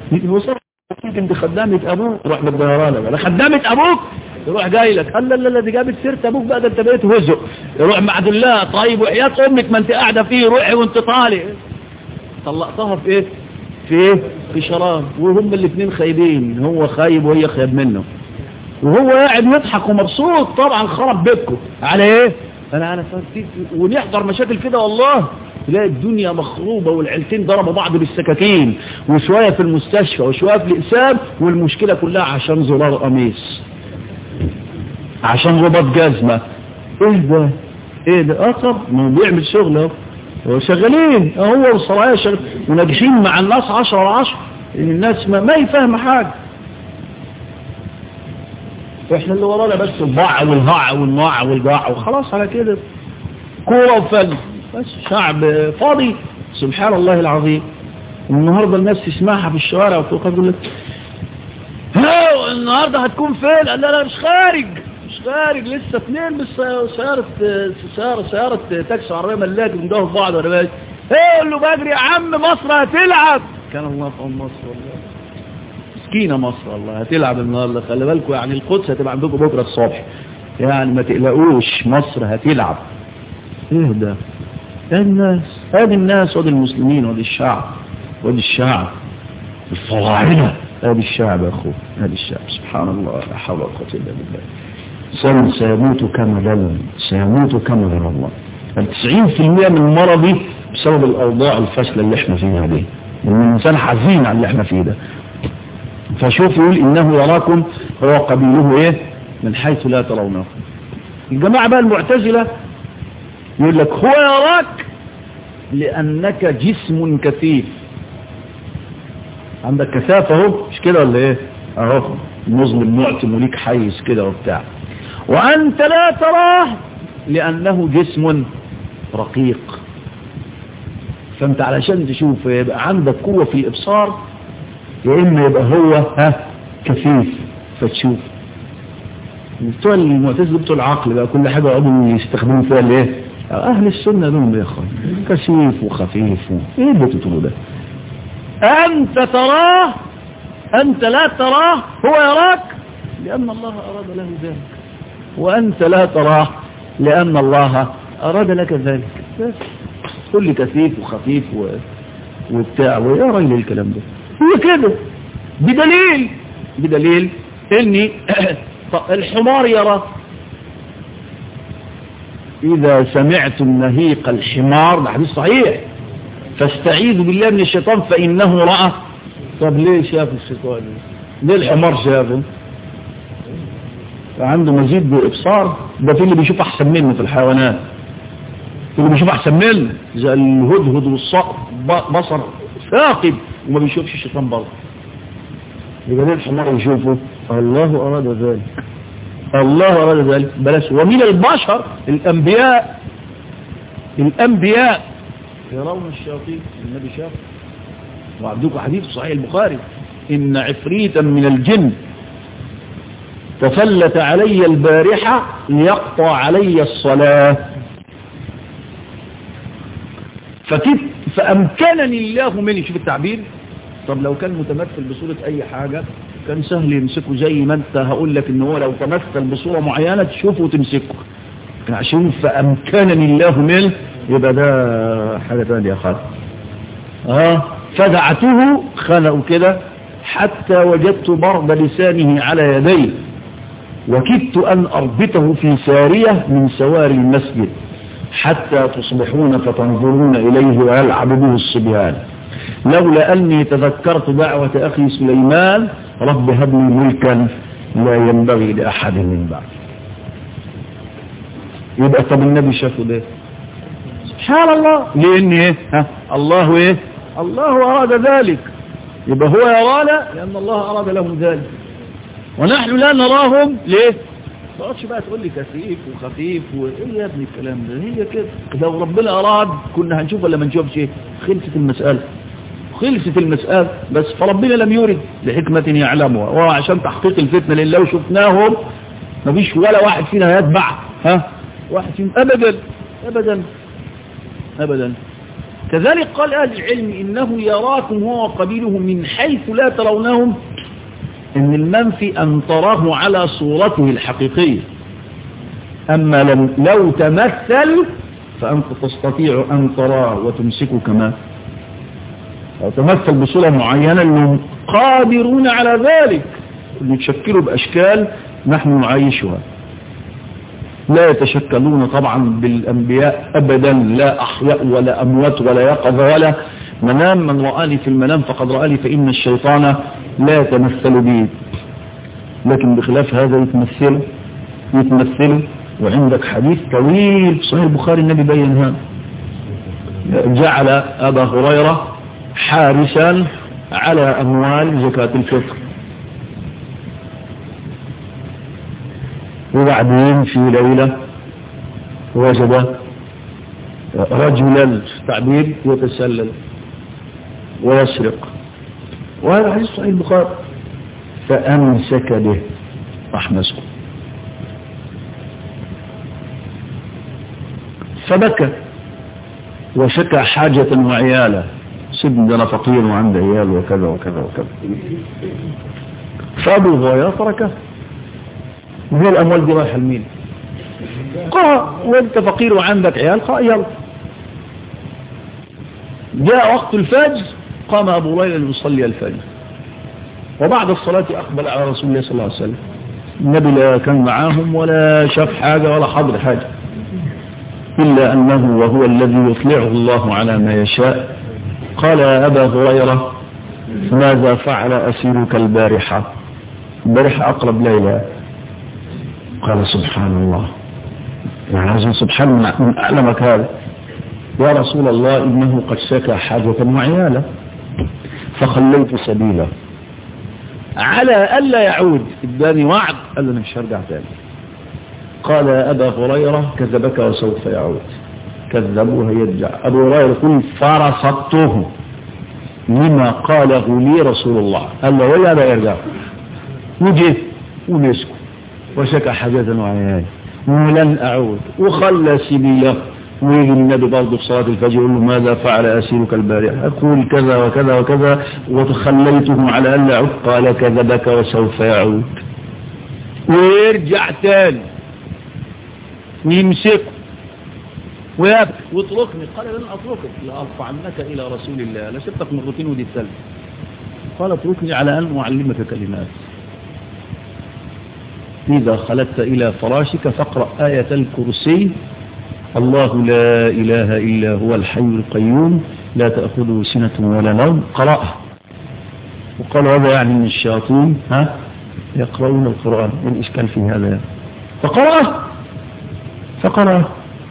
انت خدامة ابوك روح مديها لك انا خدامة ابوك يروح جاي لك قال لا لا لا دي جابت سيره ابوك بقى ده انت بقيت هزق يروح معدل لها طيب وحياة امك ما انت قاعده فيه روحي وانت طالع طلقتها في ايه في ايه في شراب وهم الاثنين خايبين هو خايب وهي خايب منه وهو قاعد يضحك ومبسوط طبعا خرب بيتكم على ايه انا انا ونحضر مشاكل كده والله تلاقي الدنيا مخروبة والعيلتين ضربوا بعض بالسكاكين وشوية في المستشفى وشوية في الإقسام والمشكلة كلها عشان زرار قميص عشان رباط جزمة ايه ده ايه ده اقرب ما هو بيعمل شغل اهو شغالين هو والصلاة شغال وناجحين مع الناس عشرة على عشرة الناس ما, ما يفهم حاجة احنا اللي ورانا بس الضع والهع والنوع والجاع وخلاص على كده كورة وفن بس شعب فاضي سبحان الله العظيم النهاردة الناس تسمعها في الشوارع وتقول لك ها النهاردة هتكون فين لا لا مش خارج مش خارج لسه اثنين بس سيارة سيارة سيارة تاكسي عربية ملاك بندوه في بعض ولا باش ايه اللي بجري يا عم مصر هتلعب كان الله في عون مصر والله مسكينة مصر والله هتلعب النهاردة خلي بالكم يعني القدس هتبقى عندكم بكرة الصبح يعني ما تقلقوش مصر هتلعب ايه ده هذه الناس هذه الناس ودي المسلمين ودي الشعب ودي الشعب الفراعنة هذه الشعب يا أخو هذه الشعب سبحان الله لا حول ولا قوة إلا بالله سن سيموت كملا سيموت كملا الله التسعين في المئة من مرضي بسبب الأوضاع الفاشلة اللي احنا فيها دي لأن الإنسان حزين على اللي احنا فيه ده فشوف يقول إنه يراكم هو قبيله إيه من حيث لا ترونه الجماعة بقى المعتزلة يقول لك هو يراك لأنك جسم كثيف عندك كثافة اهو مش كده ولا ايه اهو مظلم معتم وليك حيز كده وبتاع وأنت لا تراه لأنه جسم رقيق فانت علشان تشوف يبقى عندك قوة في الإبصار يا إما يبقى هو ها كثيف فتشوف بتوع المعتزله بتوع العقل بقى كل حاجة يقعدوا يستخدموا فيها الايه اهل السنة دول يا اخوان كثيف وخفيف و... ايه اللي بتقولوا ده انت تراه انت لا تراه هو يراك لان الله اراد له ذلك وانت لا تراه لان الله اراد لك ذلك بس كل كثيف وخفيف و... وبتاع ويا راجل الكلام ده هو كده بدليل بدليل اني الحمار يرى إذا سمعتم نهيق الحمار ده حديث صحيح فاستعيذوا بالله من الشيطان فإنه رأى طب ليه شاف الشيطان ليه الحمار شافه عنده مزيد بإبصار ده في اللي بيشوف أحسن منه في الحيوانات في اللي بيشوف أحسن منه زي الهدهد والصقر بصر ثاقب وما بيشوفش الشيطان برضه يبقى ليه الحمار يشوفه الله أراد ذلك الله أراد ذلك بلاش ومن البشر الأنبياء الأنبياء يرون الشياطين النبي شاف وعبدكم حديث صحيح البخاري إن عفريتا من الجن تفلت علي البارحة ليقطع علي الصلاة فكيف فأمكنني الله مني شوف التعبير طب لو كان متمثل بصورة أي حاجة كان سهل يمسكه زي ما انت هقول لك ان هو لو تمثل بصورة معينة تشوفه وتمسكه عشان فأمكنني الله منه يبقى ده حاجة تانية خالص اه فدعته خلقوا كده حتى وجدت برد لسانه على يديه وكدت أن أربطه في سارية من سواري المسجد حتى تصبحون فتنظرون إليه ويلعب به الصبيان لولا أني تذكرت دعوة أخي سليمان رب هب لي ملكا لا ينبغي لأحد من بعد يبقى طب النبي شافه ده سبحان الله لأن إيه ها الله إيه الله أراد ذلك يبقى هو يرانا لأن الله أراد لهم ذلك ونحن لا نراهم ليه ما تقعدش بقى تقول لي كثيف وخفيف وايه يا ابني الكلام ده هي كده لو ربنا اراد كنا هنشوف ولا ما نشوفش ايه خلصت المسألة خلصت المسألة بس فربنا لم يرد لحكمة يعلمها وهو عشان تحقيق الفتنة لان لو شفناهم مفيش ولا واحد فينا يتبع ها واحد فينا ابدا ابدا ابدا كذلك قال اهل العلم انه يراكم هو وقبيله من حيث لا ترونهم ان المنفي ان تراه على صورته الحقيقية اما لم لو تمثل فانت تستطيع ان تراه وتمسكه كما أو تمثل بصورة معينة انهم قادرون على ذلك يتشكلوا باشكال نحن نعيشها لا يتشكلون طبعا بالانبياء ابدا لا احياء ولا اموات ولا يقظ ولا منام من رآني في المنام فقد رآني فإن الشيطان لا يتمثل بي لكن بخلاف هذا يتمثل يتمثل وعندك حديث طويل في صحيح البخاري النبي بين هذا جعل أبا هريرة حارسا على أموال زكاة الفطر وبعدين في ليلة وجد رجلا تعبير يتسلل ويسرق وهذا حديث صحيح البخاري فأمسك به راح مسكه فبكى وشكى حاجة وعياله سيدنا ده انا فقير وعندي عيال وكذا وكذا وكذا فابو هريره تركه وهي الاموال دي رايحه لمين قال وانت فقير وعندك عيال قال يلا جاء وقت الفجر قام أبو هريرة ليصلي الفجر وبعد الصلاة أقبل على رسول الله صلى الله عليه وسلم النبي لا كان معاهم ولا شاف حاجة ولا حضر حاجة إلا أنه وهو الذي يطلعه الله على ما يشاء قال يا أبا هريرة ماذا فعل أسيرك البارحة البارحة أقرب ليلة قال سبحان الله يعني سبحان من أعلمك هذا يا رسول الله إنه قد شكى حاجة وعياله فخليت سبيله على ألا يعود اداني وعد قال أنا مش هرجع تاني قال يا أبا هريرة كذبك وسوف يعود كذبوه يرجع أبو هريرة يقول فرصدته لما قاله لي رسول الله قال له ولا لا يرجع وجه ونسكو وشكى حاجة وعياله ولن أعود وخلى سبيله ويجي النبي برضه في صلاة الفجر يقول له ماذا فعل أسيرك البارحة أقول كذا وكذا وكذا وتخليته على أن يعود قال كذبك وسوف يعود ويرجع تاني ويمسكه ويبكي واتركني قال لن أتركك لأرفعنك إلى رسول الله لسبتك مرتين ودي الثالث قال اتركني على أن أعلمك كلمات إذا خلدت إلى فراشك فاقرأ آية الكرسي الله لا إله إلا هو الحي القيوم لا تأخذه سنة ولا نوم قرأه وقال هذا يعني من الشياطين ها يقرؤون القرآن من إشكال في هذا فقرأه فقرأه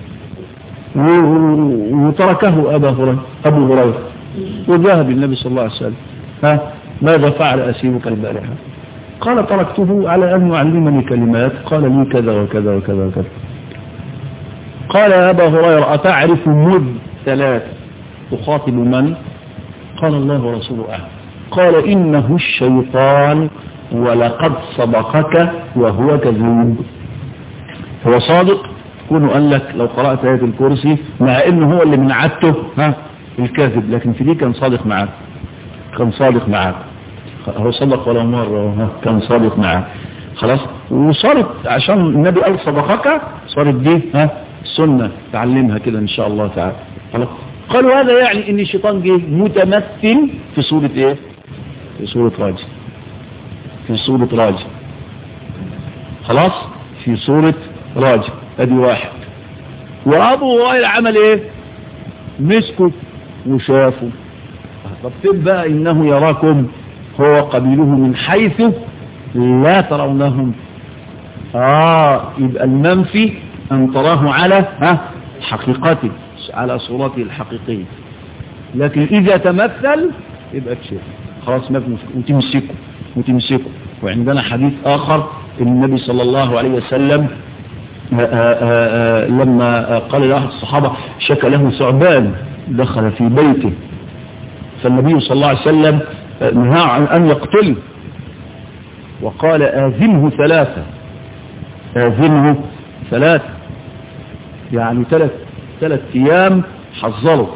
وتركه أبا هريرة أبو هريرة وذهب النبي صلى الله عليه وسلم ها ماذا فعل أسيرك البارحة قال تركته على أن يعلمني كلمات قال لي كذا وكذا وكذا وكذا قال يا أبا هريرة أتعرف مذ ثلاث تخاطب من قال الله ورسوله أعلم قال إنه الشيطان ولقد صدقك وهو كذوب هو صادق كونه قال لك لو قرأت آية الكرسي مع انه هو اللي من عادته ها الكاذب لكن في دي كان صادق معاك كان صادق معاك هو صدق ولا مرة ها كان صادق معاك خلاص وصارت عشان النبي قال صدقك صارت دي ها سنة تعلمها كده ان شاء الله تعالى خلاص قالوا هذا يعني ان الشيطان جه متمثل في صورة ايه في صورة راجل في صورة راجل خلاص في صورة راجل ادي واحد وابو هريره عمل ايه مسكه وشافه طب فين بقى انه يراكم هو قبيله من حيث لا ترونهم اه يبقى المنفي ان تراه على ها حقيقته على صورته الحقيقية لكن اذا تمثل يبقى تشوف خلاص ما في مشكلة وتمسكه وتمسكه وعندنا حديث اخر النبي صلى الله عليه وسلم آآ آآ لما قال لأحد الصحابة شكى له ثعبان دخل في بيته فالنبي صلى الله عليه وسلم نهى عن أن يقتله وقال آذنه ثلاثة آذنه ثلاثة يعني ثلاث ثلاث أيام حذره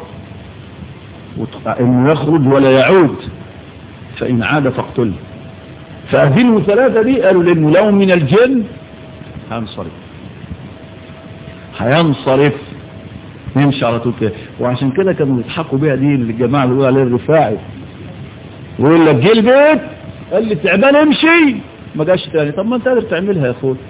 إنه يخرج ولا يعود فإن عاد فاقتله فأذنه ثلاثة دي قالوا لأنه لو من الجن هينصرف هينصرف يمشي على طول كده وعشان كده كانوا يضحكوا بيها دي الجماعة اللي بيقولوا عليها الرفاعي ويقول لك جه البيت قال لي تعبان امشي ما جاش تاني طب ما انت قادر تعملها يا اخوي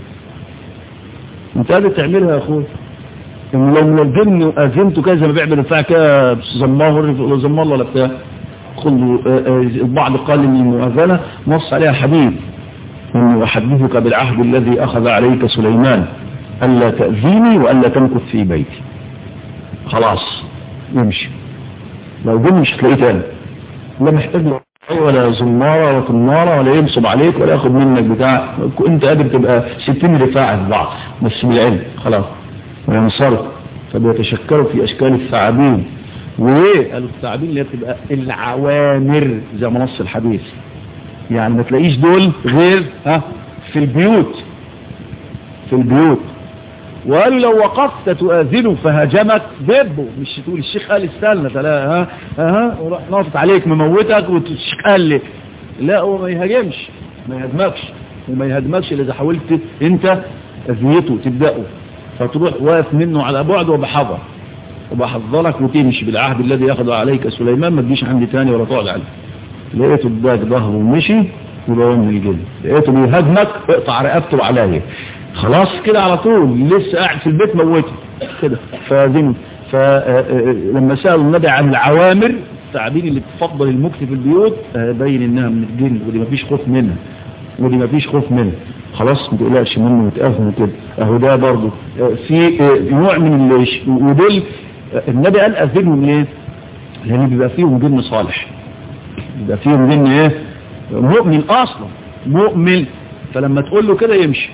انت قادر تعملها يا اخوي ان لو من الجن اذنته كده زي ما بيعمل الرفاعي كده زمار زمار ولا بتاع خذوا البعض قال ان المؤذنه نص عليها حديث اني احدثك بالعهد الذي اخذ عليك سليمان الا تاذيني والا تمكث في بيتي خلاص يمشي لو جن مش هتلاقيه تاني لا محتاج ولا زمارة ولا كنارة ولا ينصب عليك ولا ياخد منك بتاع انت قادر تبقى ستين رفاعة في بعض بس بالعلم خلاص وينصرف فبيتشكلوا في اشكال الثعابين وايه قالوا الثعابين اللي هي بتبقى العوامر زي ما نص الحديث يعني ما تلاقيش دول غير ها في البيوت في البيوت وقالوا لو وقفت تؤذنه فهجمك دبه مش تقول الشيخ قال استنى تلا ها ها وراح ناطط عليك مموتك والشيخ قال لي لا هو ما يهاجمش ما يهاجمكش وما يهاجمكش الا اذا حاولت انت اذيته تبداه فتروح واقف منه على بعد وبحذر وبحذرك وتمشي بالعهد الذي ياخذ عليك سليمان ما تجيش عندي تاني ولا تقعد عليه لقيته اداك ظهره ومشي يبقى من الجن لقيته بيهاجمك اقطع رقبته عليا خلاص كده على طول لسه قاعد في البيت موته كده فاذن فلما سألوا النبي عن العوامر التعبير اللي بتفضل المكت في البيوت بين انها من الجن ودي مفيش خوف منها ودي مفيش خوف منها خلاص ما تقلقش منه وتقفل كده اهو ده برضه في نوع من ودول النبي قال اذنهم ليه لان بيبقى فيهم جن صالح بيبقى فيهم جن ايه مؤمن اصلا مؤمن فلما تقول له كده يمشي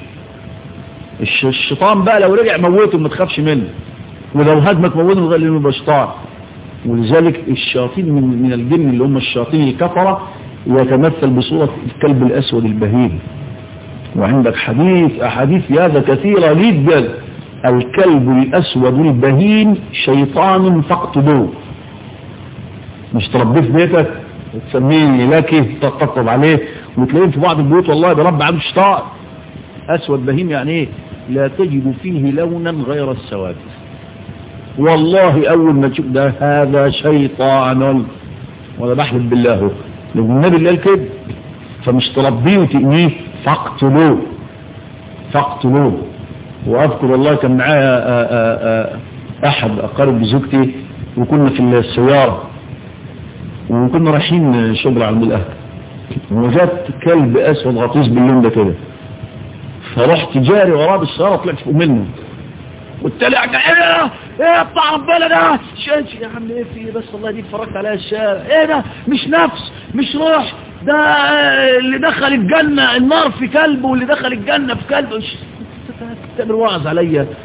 الشيطان بقى لو رجع موته ما تخافش منه ولو هاجمك موته غير لانه يبقى شيطان ولذلك الشياطين من من الجن اللي هم الشياطين الكفره يتمثل بصوره الكلب الاسود البهيم وعندك حديث احاديث هذا كثيره جدا الكلب الاسود البهيم شيطان فاقتلوه مش تربيه في بيتك وتسميه لكي تطبطب عليه وتلاقيه في بعض البيوت والله برب عنده شيطان أسود بهيم يعني إيه لا تجد فيه لونا غير السواد والله أول ما تشوف ده هذا شيطان ولا بحلف بالله لو النبي اللي قال كده فمش تربيه وتأنيه فاقتلوه فاقتلوه وأذكر والله كان معايا أحد أقارب زوجتي وكنا في السيارة وكنا رايحين شبر عند الأهل وجدت كلب أسود غطيس باللون ده كده فرحت جاري وراه بالسيارة طلعت فوق منه والتالي قاعد ايه ايه بتاع ربنا ده شاش يا عم ايه في بس والله دي اتفرجت عليها الشارع ايه ده مش نفس مش روح ده اللي دخل الجنة النار في كلب واللي دخل الجنة في كلب تعمل وعظ عليا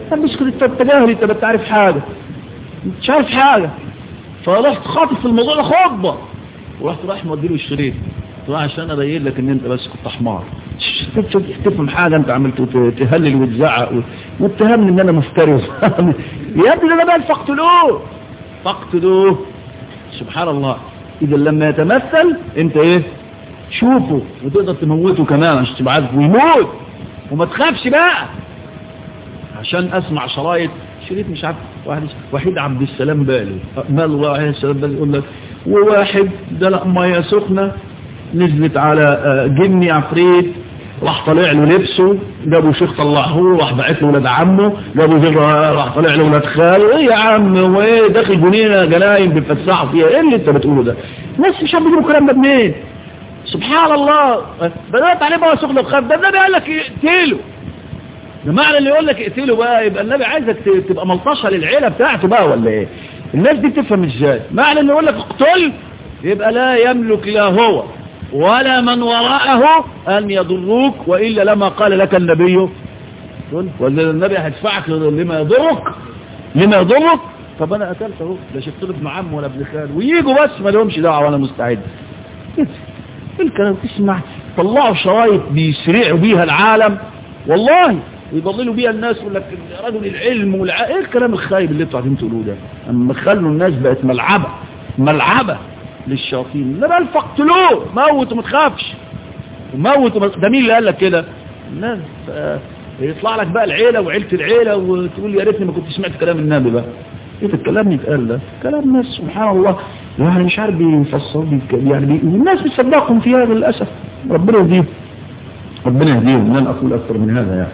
طب مش كنت تجاهل انت بتعرف حاجة مش عارف حاجة فرحت خاطف في الموضوع ده خطبة ورحت رايح مودي له الشريط عشان ابين لك ان انت بس كنت حمار تفهم حاجة انت عملت تهلل وتزعق واتهمني ان انا مفتري يا ابني ده بقى فاقتلوه فاقتلوه سبحان الله اذا لما يتمثل انت ايه شوفه وتقدر تموته كمان عشان تبقى عارف ويموت وما تخافش بقى عشان اسمع شرايط شريط مش عارف واحد وحيد عبد السلام بالي مال واحد السلام بالي يقول لك وواحد دلق ميه سخنه نزلت على جني عفريت راح طالع له لبسه جابوا شيخ طلعه راح بعت له ولاد عمه جابوا شيخ راح طالع له ولاد خاله ايه يا عم وايه داخل جنينه جناين بيتفسحوا فيها ايه اللي انت بتقوله ده الناس مش عارف يجيبوا الكلام ده منين سبحان الله بدات عليه بقى سخن الخف ده النبي قال لك اقتله ده معنى اللي يقول لك اقتله بقى يبقى النبي عايزك تبقى ملطشه للعيله بتاعته بقى ولا ايه الناس دي بتفهم ازاي معنى اللي يقول لك اقتل يبقى لا يملك لا هو ولا من وراءه أن يضروك وإلا لما قال لك النبي ولا النبي هيدفعك لما يضرك لما يضرك طب أنا قتلته لا شفت له ابن عم ولا ابن خال ويجوا بس ما لهمش دعوة وأنا مستعد كده الكلام تسمع طلعوا شرايط بيسرعوا بيها العالم والله ويضللوا بيها الناس يقول لك رجل العلم والع... ايه الكلام الخايب اللي انتوا قاعدين تقولوه ده اما خلوا الناس بقت ملعبه ملعبه للشياطين لا بل فاقتلوه موت وما تخافش موت وما... ده مين اللي قال لك كده الناس يطلع لك بقى العيلة وعيلة العيلة وتقول يا ريتني ما كنت سمعت كلام النبي بقى ايه الكلام يتقال ده كلام ناس سبحان الله يعني مش عارف بيفسروا يعني بي... الناس بتصدقهم في هذا للاسف ربنا يهديهم ربنا يهديهم لن اقول اكثر من هذا يعني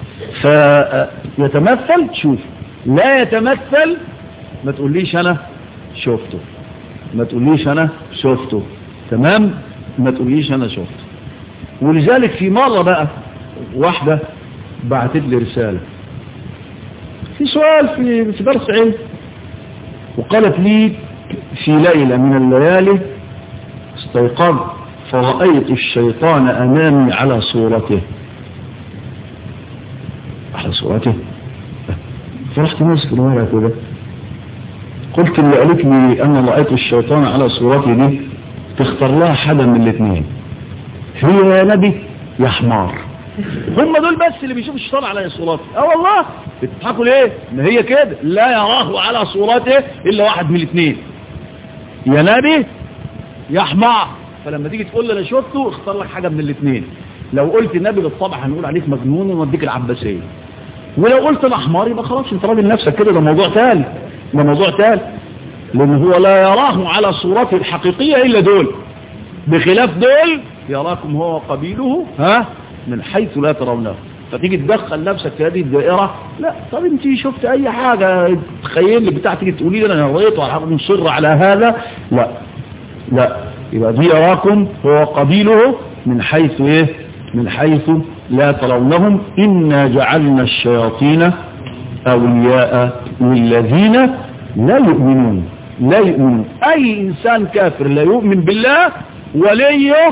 فيتمثل تشوف لا يتمثل ما تقوليش انا شفته ما تقوليش انا شفته تمام ما تقوليش انا شفته ولذلك في مرة بقى واحدة بعتت لي رسالة في سؤال في في درس علم وقالت لي في ليلة من الليالي استيقظت فرأيت الشيطان أمامي على صورته على صورته فرحت ماسك الورقة كده قلت اللي قالت لي أنا رأيت الشيطان على صورتي دي تختار لها حدا من الاثنين هي يا نبي يا حمار هم دول بس اللي بيشوفوا الشيطان على صورته اه والله بتضحكوا ليه ما هي كده لا يراه على صورته الا واحد من الاثنين يا نبي يا حمار فلما تيجي تقول لي انا شفته اختار لك حاجه من الاثنين لو قلت النبي بالطبع هنقول عليك مجنون ونوديك العباسيه ولو قلت انا حمار يبقى خلاص انت راجل نفسك كده ده موضوع تاني ده موضوع تاني لان هو لا يراه على صورته الحقيقيه الا دول بخلاف دول يراكم هو وقبيله ها من حيث لا ترونه فتيجي تدخل نفسك في هذه الدائرة لا طب انت شفت اي حاجة تخيل لي بتاع تيجي تقولي لي انا رأيت وعلى مصر على هذا لا لا يبقى دي يراكم هو قبيله من حيث ايه من حيث لا ترونهم إنا جعلنا الشياطين أولياء للذين لا يؤمنون لا يؤمنون أي إنسان كافر لا يؤمن بالله وليه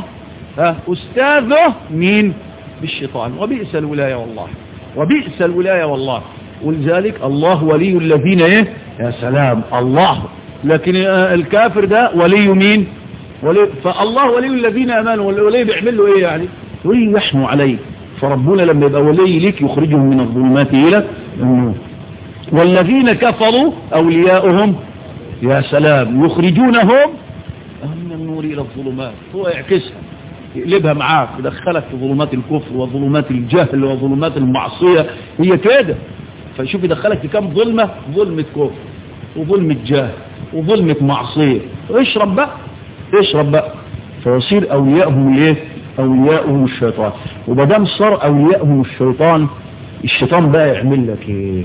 أستاذه مين بالشيطان وبئس الولاية والله وبئس الولاية والله ولذلك الله ولي الذين ايه يا سلام الله لكن الكافر ده ولي مين ولي فالله ولي الذين امنوا والولي بيعمل له ايه يعني ولي يحنوا عليه فربنا لما يبقى ولي لك يخرجهم من الظلمات الى النور والذين كفروا اولياؤهم يا سلام يخرجونهم من النور الى الظلمات هو يعكسها يقلبها معاك يدخلك في ظلمات الكفر وظلمات الجهل وظلمات المعصية هي كده فشوف يدخلك في كم ظلمة ظلمة كفر وظلمة جهل وظلمة معصية اشرب بقى اشرب بقى فيصير أولياءهم الايه أولياءهم الشيطان وبدام صار أولياءهم الشيطان الشيطان بقى يعمل لك ايه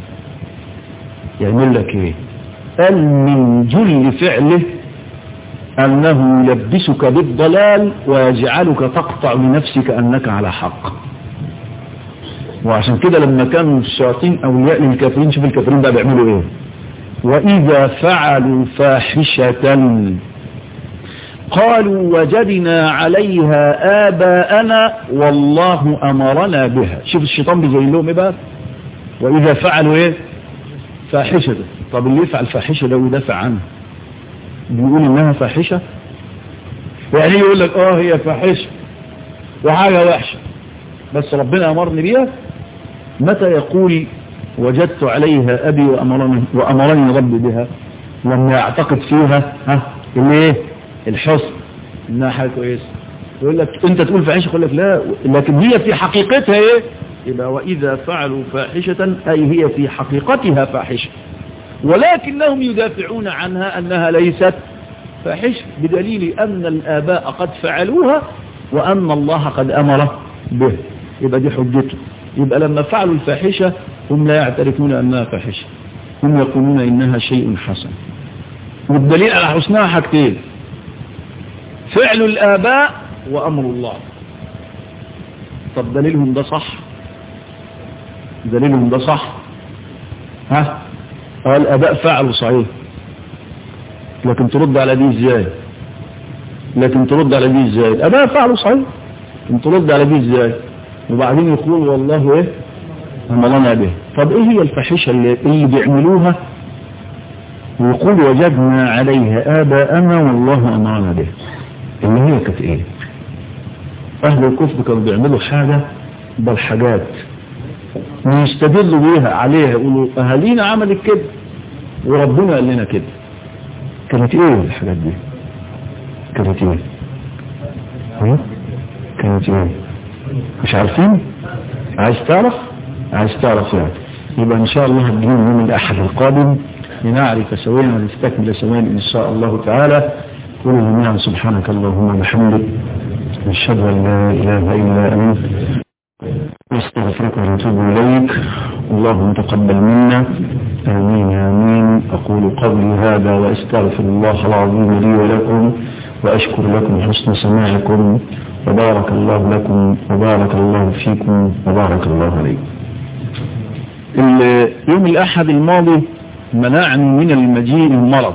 يعمل لك ايه قال من جل فعله أنه يلبسك بالضلال ويجعلك تقطع بنفسك أنك على حق وعشان كده لما كانوا الشياطين أولياء للكافرين شوف الكافرين بقى بيعملوا إيه وإذا فعلوا فاحشة قالوا وجدنا عليها آباءنا والله أمرنا بها شوف الشيطان بيزين لهم إيه بقى وإذا فعلوا إيه فاحشة طب اللي يفعل فاحشة ده ويدافع عنها بيقول إنها فاحشة يعني يقول لك آه هي فاحشة وحاجة وحشة بس ربنا أمرني بيها متى يقول وجدت عليها أبي وأمرني, وأمرني ربي بها لما يعتقد فيها ها الايه الحسن انها حاجه كويسه يقول لك انت تقول فاحشه يقول لك لا لكن هي في حقيقتها ايه يبقى واذا فعلوا فاحشه اي هي في حقيقتها فاحشه ولكنهم يدافعون عنها انها ليست فاحشه بدليل ان الاباء قد فعلوها وان الله قد امر به يبقى دي حجته يبقى لما فعلوا الفاحشه هم لا يعترفون انها فاحشه هم يقولون انها شيء حسن والدليل على حسنها حاجتين فعل الآباء وأمر الله طب دليلهم ده صح دليلهم ده صح ها قال الآباء فعلوا صحيح لكن ترد على دي ازاي لكن ترد على دي ازاي الآباء فعلوا صحيح لكن ترد على دي ازاي وبعدين يقول والله ايه أمرنا به طب ايه هي الفاحشه اللي, اللي بيعملوها ويقول وجدنا عليها آباءنا والله أمرنا به اللي هي كانت ايه أهل الكفر كانوا بيعملوا حاجة بل حاجات ويستدلوا بيها عليها يقولوا أهالينا عملت كده وربنا قال لنا كده كانت ايه الحاجات دي كانت ايه ها؟ كانت ايه مش عارفين عايز تعرف عايز تعرف يعني يبقى ان شاء الله هتجيب يوم الاحد القادم لنعرف سويا ونستكمل سويا إن شاء الله تعالى قل جميعا سبحانك اللهم وبحمدك نشهد أن لا إله إلا أنت نستغفرك ونتوب إليك اللهم تقبل منا آمين آمين أقول قولي هذا وأستغفر الله العظيم لي ولكم وأشكر لكم حسن سماعكم وبارك الله لكم وبارك الله فيكم وبارك الله عليكم يوم الأحد الماضي منعني من المجيء المرض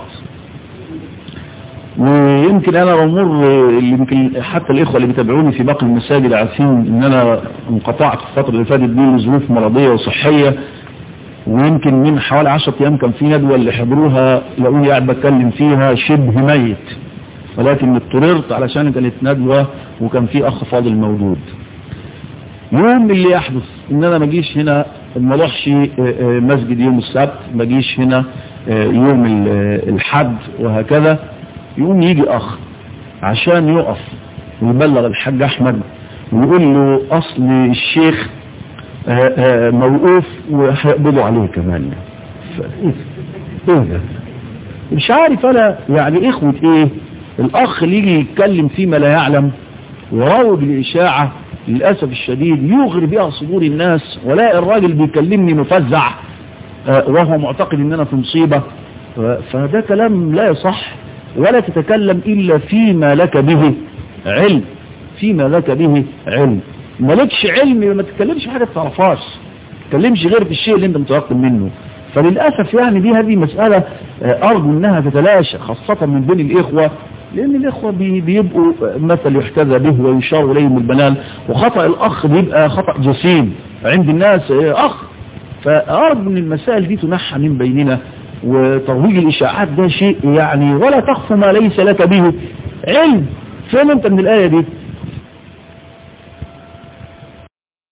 ويمكن انا بمر يمكن حتى الاخوه اللي بيتابعوني في باقي المساجد عارفين ان انا انقطعت في الفتره اللي فاتت دي لظروف مرضيه وصحيه ويمكن من حوالي 10 ايام كان في ندوه اللي حضروها لقوني قاعد بتكلم فيها شبه ميت ولكن اضطررت علشان كانت ندوه وكان في اخ فاضل موجود يوم اللي يحدث ان انا ما اجيش هنا ما اروحش مسجد يوم السبت ما اجيش هنا يوم الحد وهكذا يقوم يجي اخ عشان يقف ويبلغ الحاج احمد ويقول له اصل الشيخ موقوف وهيقبضوا عليه كمان ايه ده مش عارف انا يعني اخوة ايه الاخ اللي يجي يتكلم فيما لا يعلم ويروج الاشاعة للأسف الشديد يغري بها صدور الناس ولا الراجل بيكلمني مفزع وهو معتقد ان انا في مصيبة فده كلام لا يصح ولا تتكلم الا فيما لك به علم فيما لك به علم مالكش علم ما تتكلمش في حاجة تعرفهاش تتكلمش غير في الشيء اللي انت متيقن منه فللأسف يعني دي هذه مسألة أرجو أنها تتلاشى خاصة من بين الإخوة لأن الإخوة بي بيبقوا مثل يحتذى به ويشار إليهم البنان وخطأ الأخ بيبقى خطأ جسيم عند الناس أخ فأرجو أن المسائل دي تنحى من بيننا وترويج الإشاعات ده شيء يعني ولا تخف ما ليس لك به علم فهم أنت من الآية دي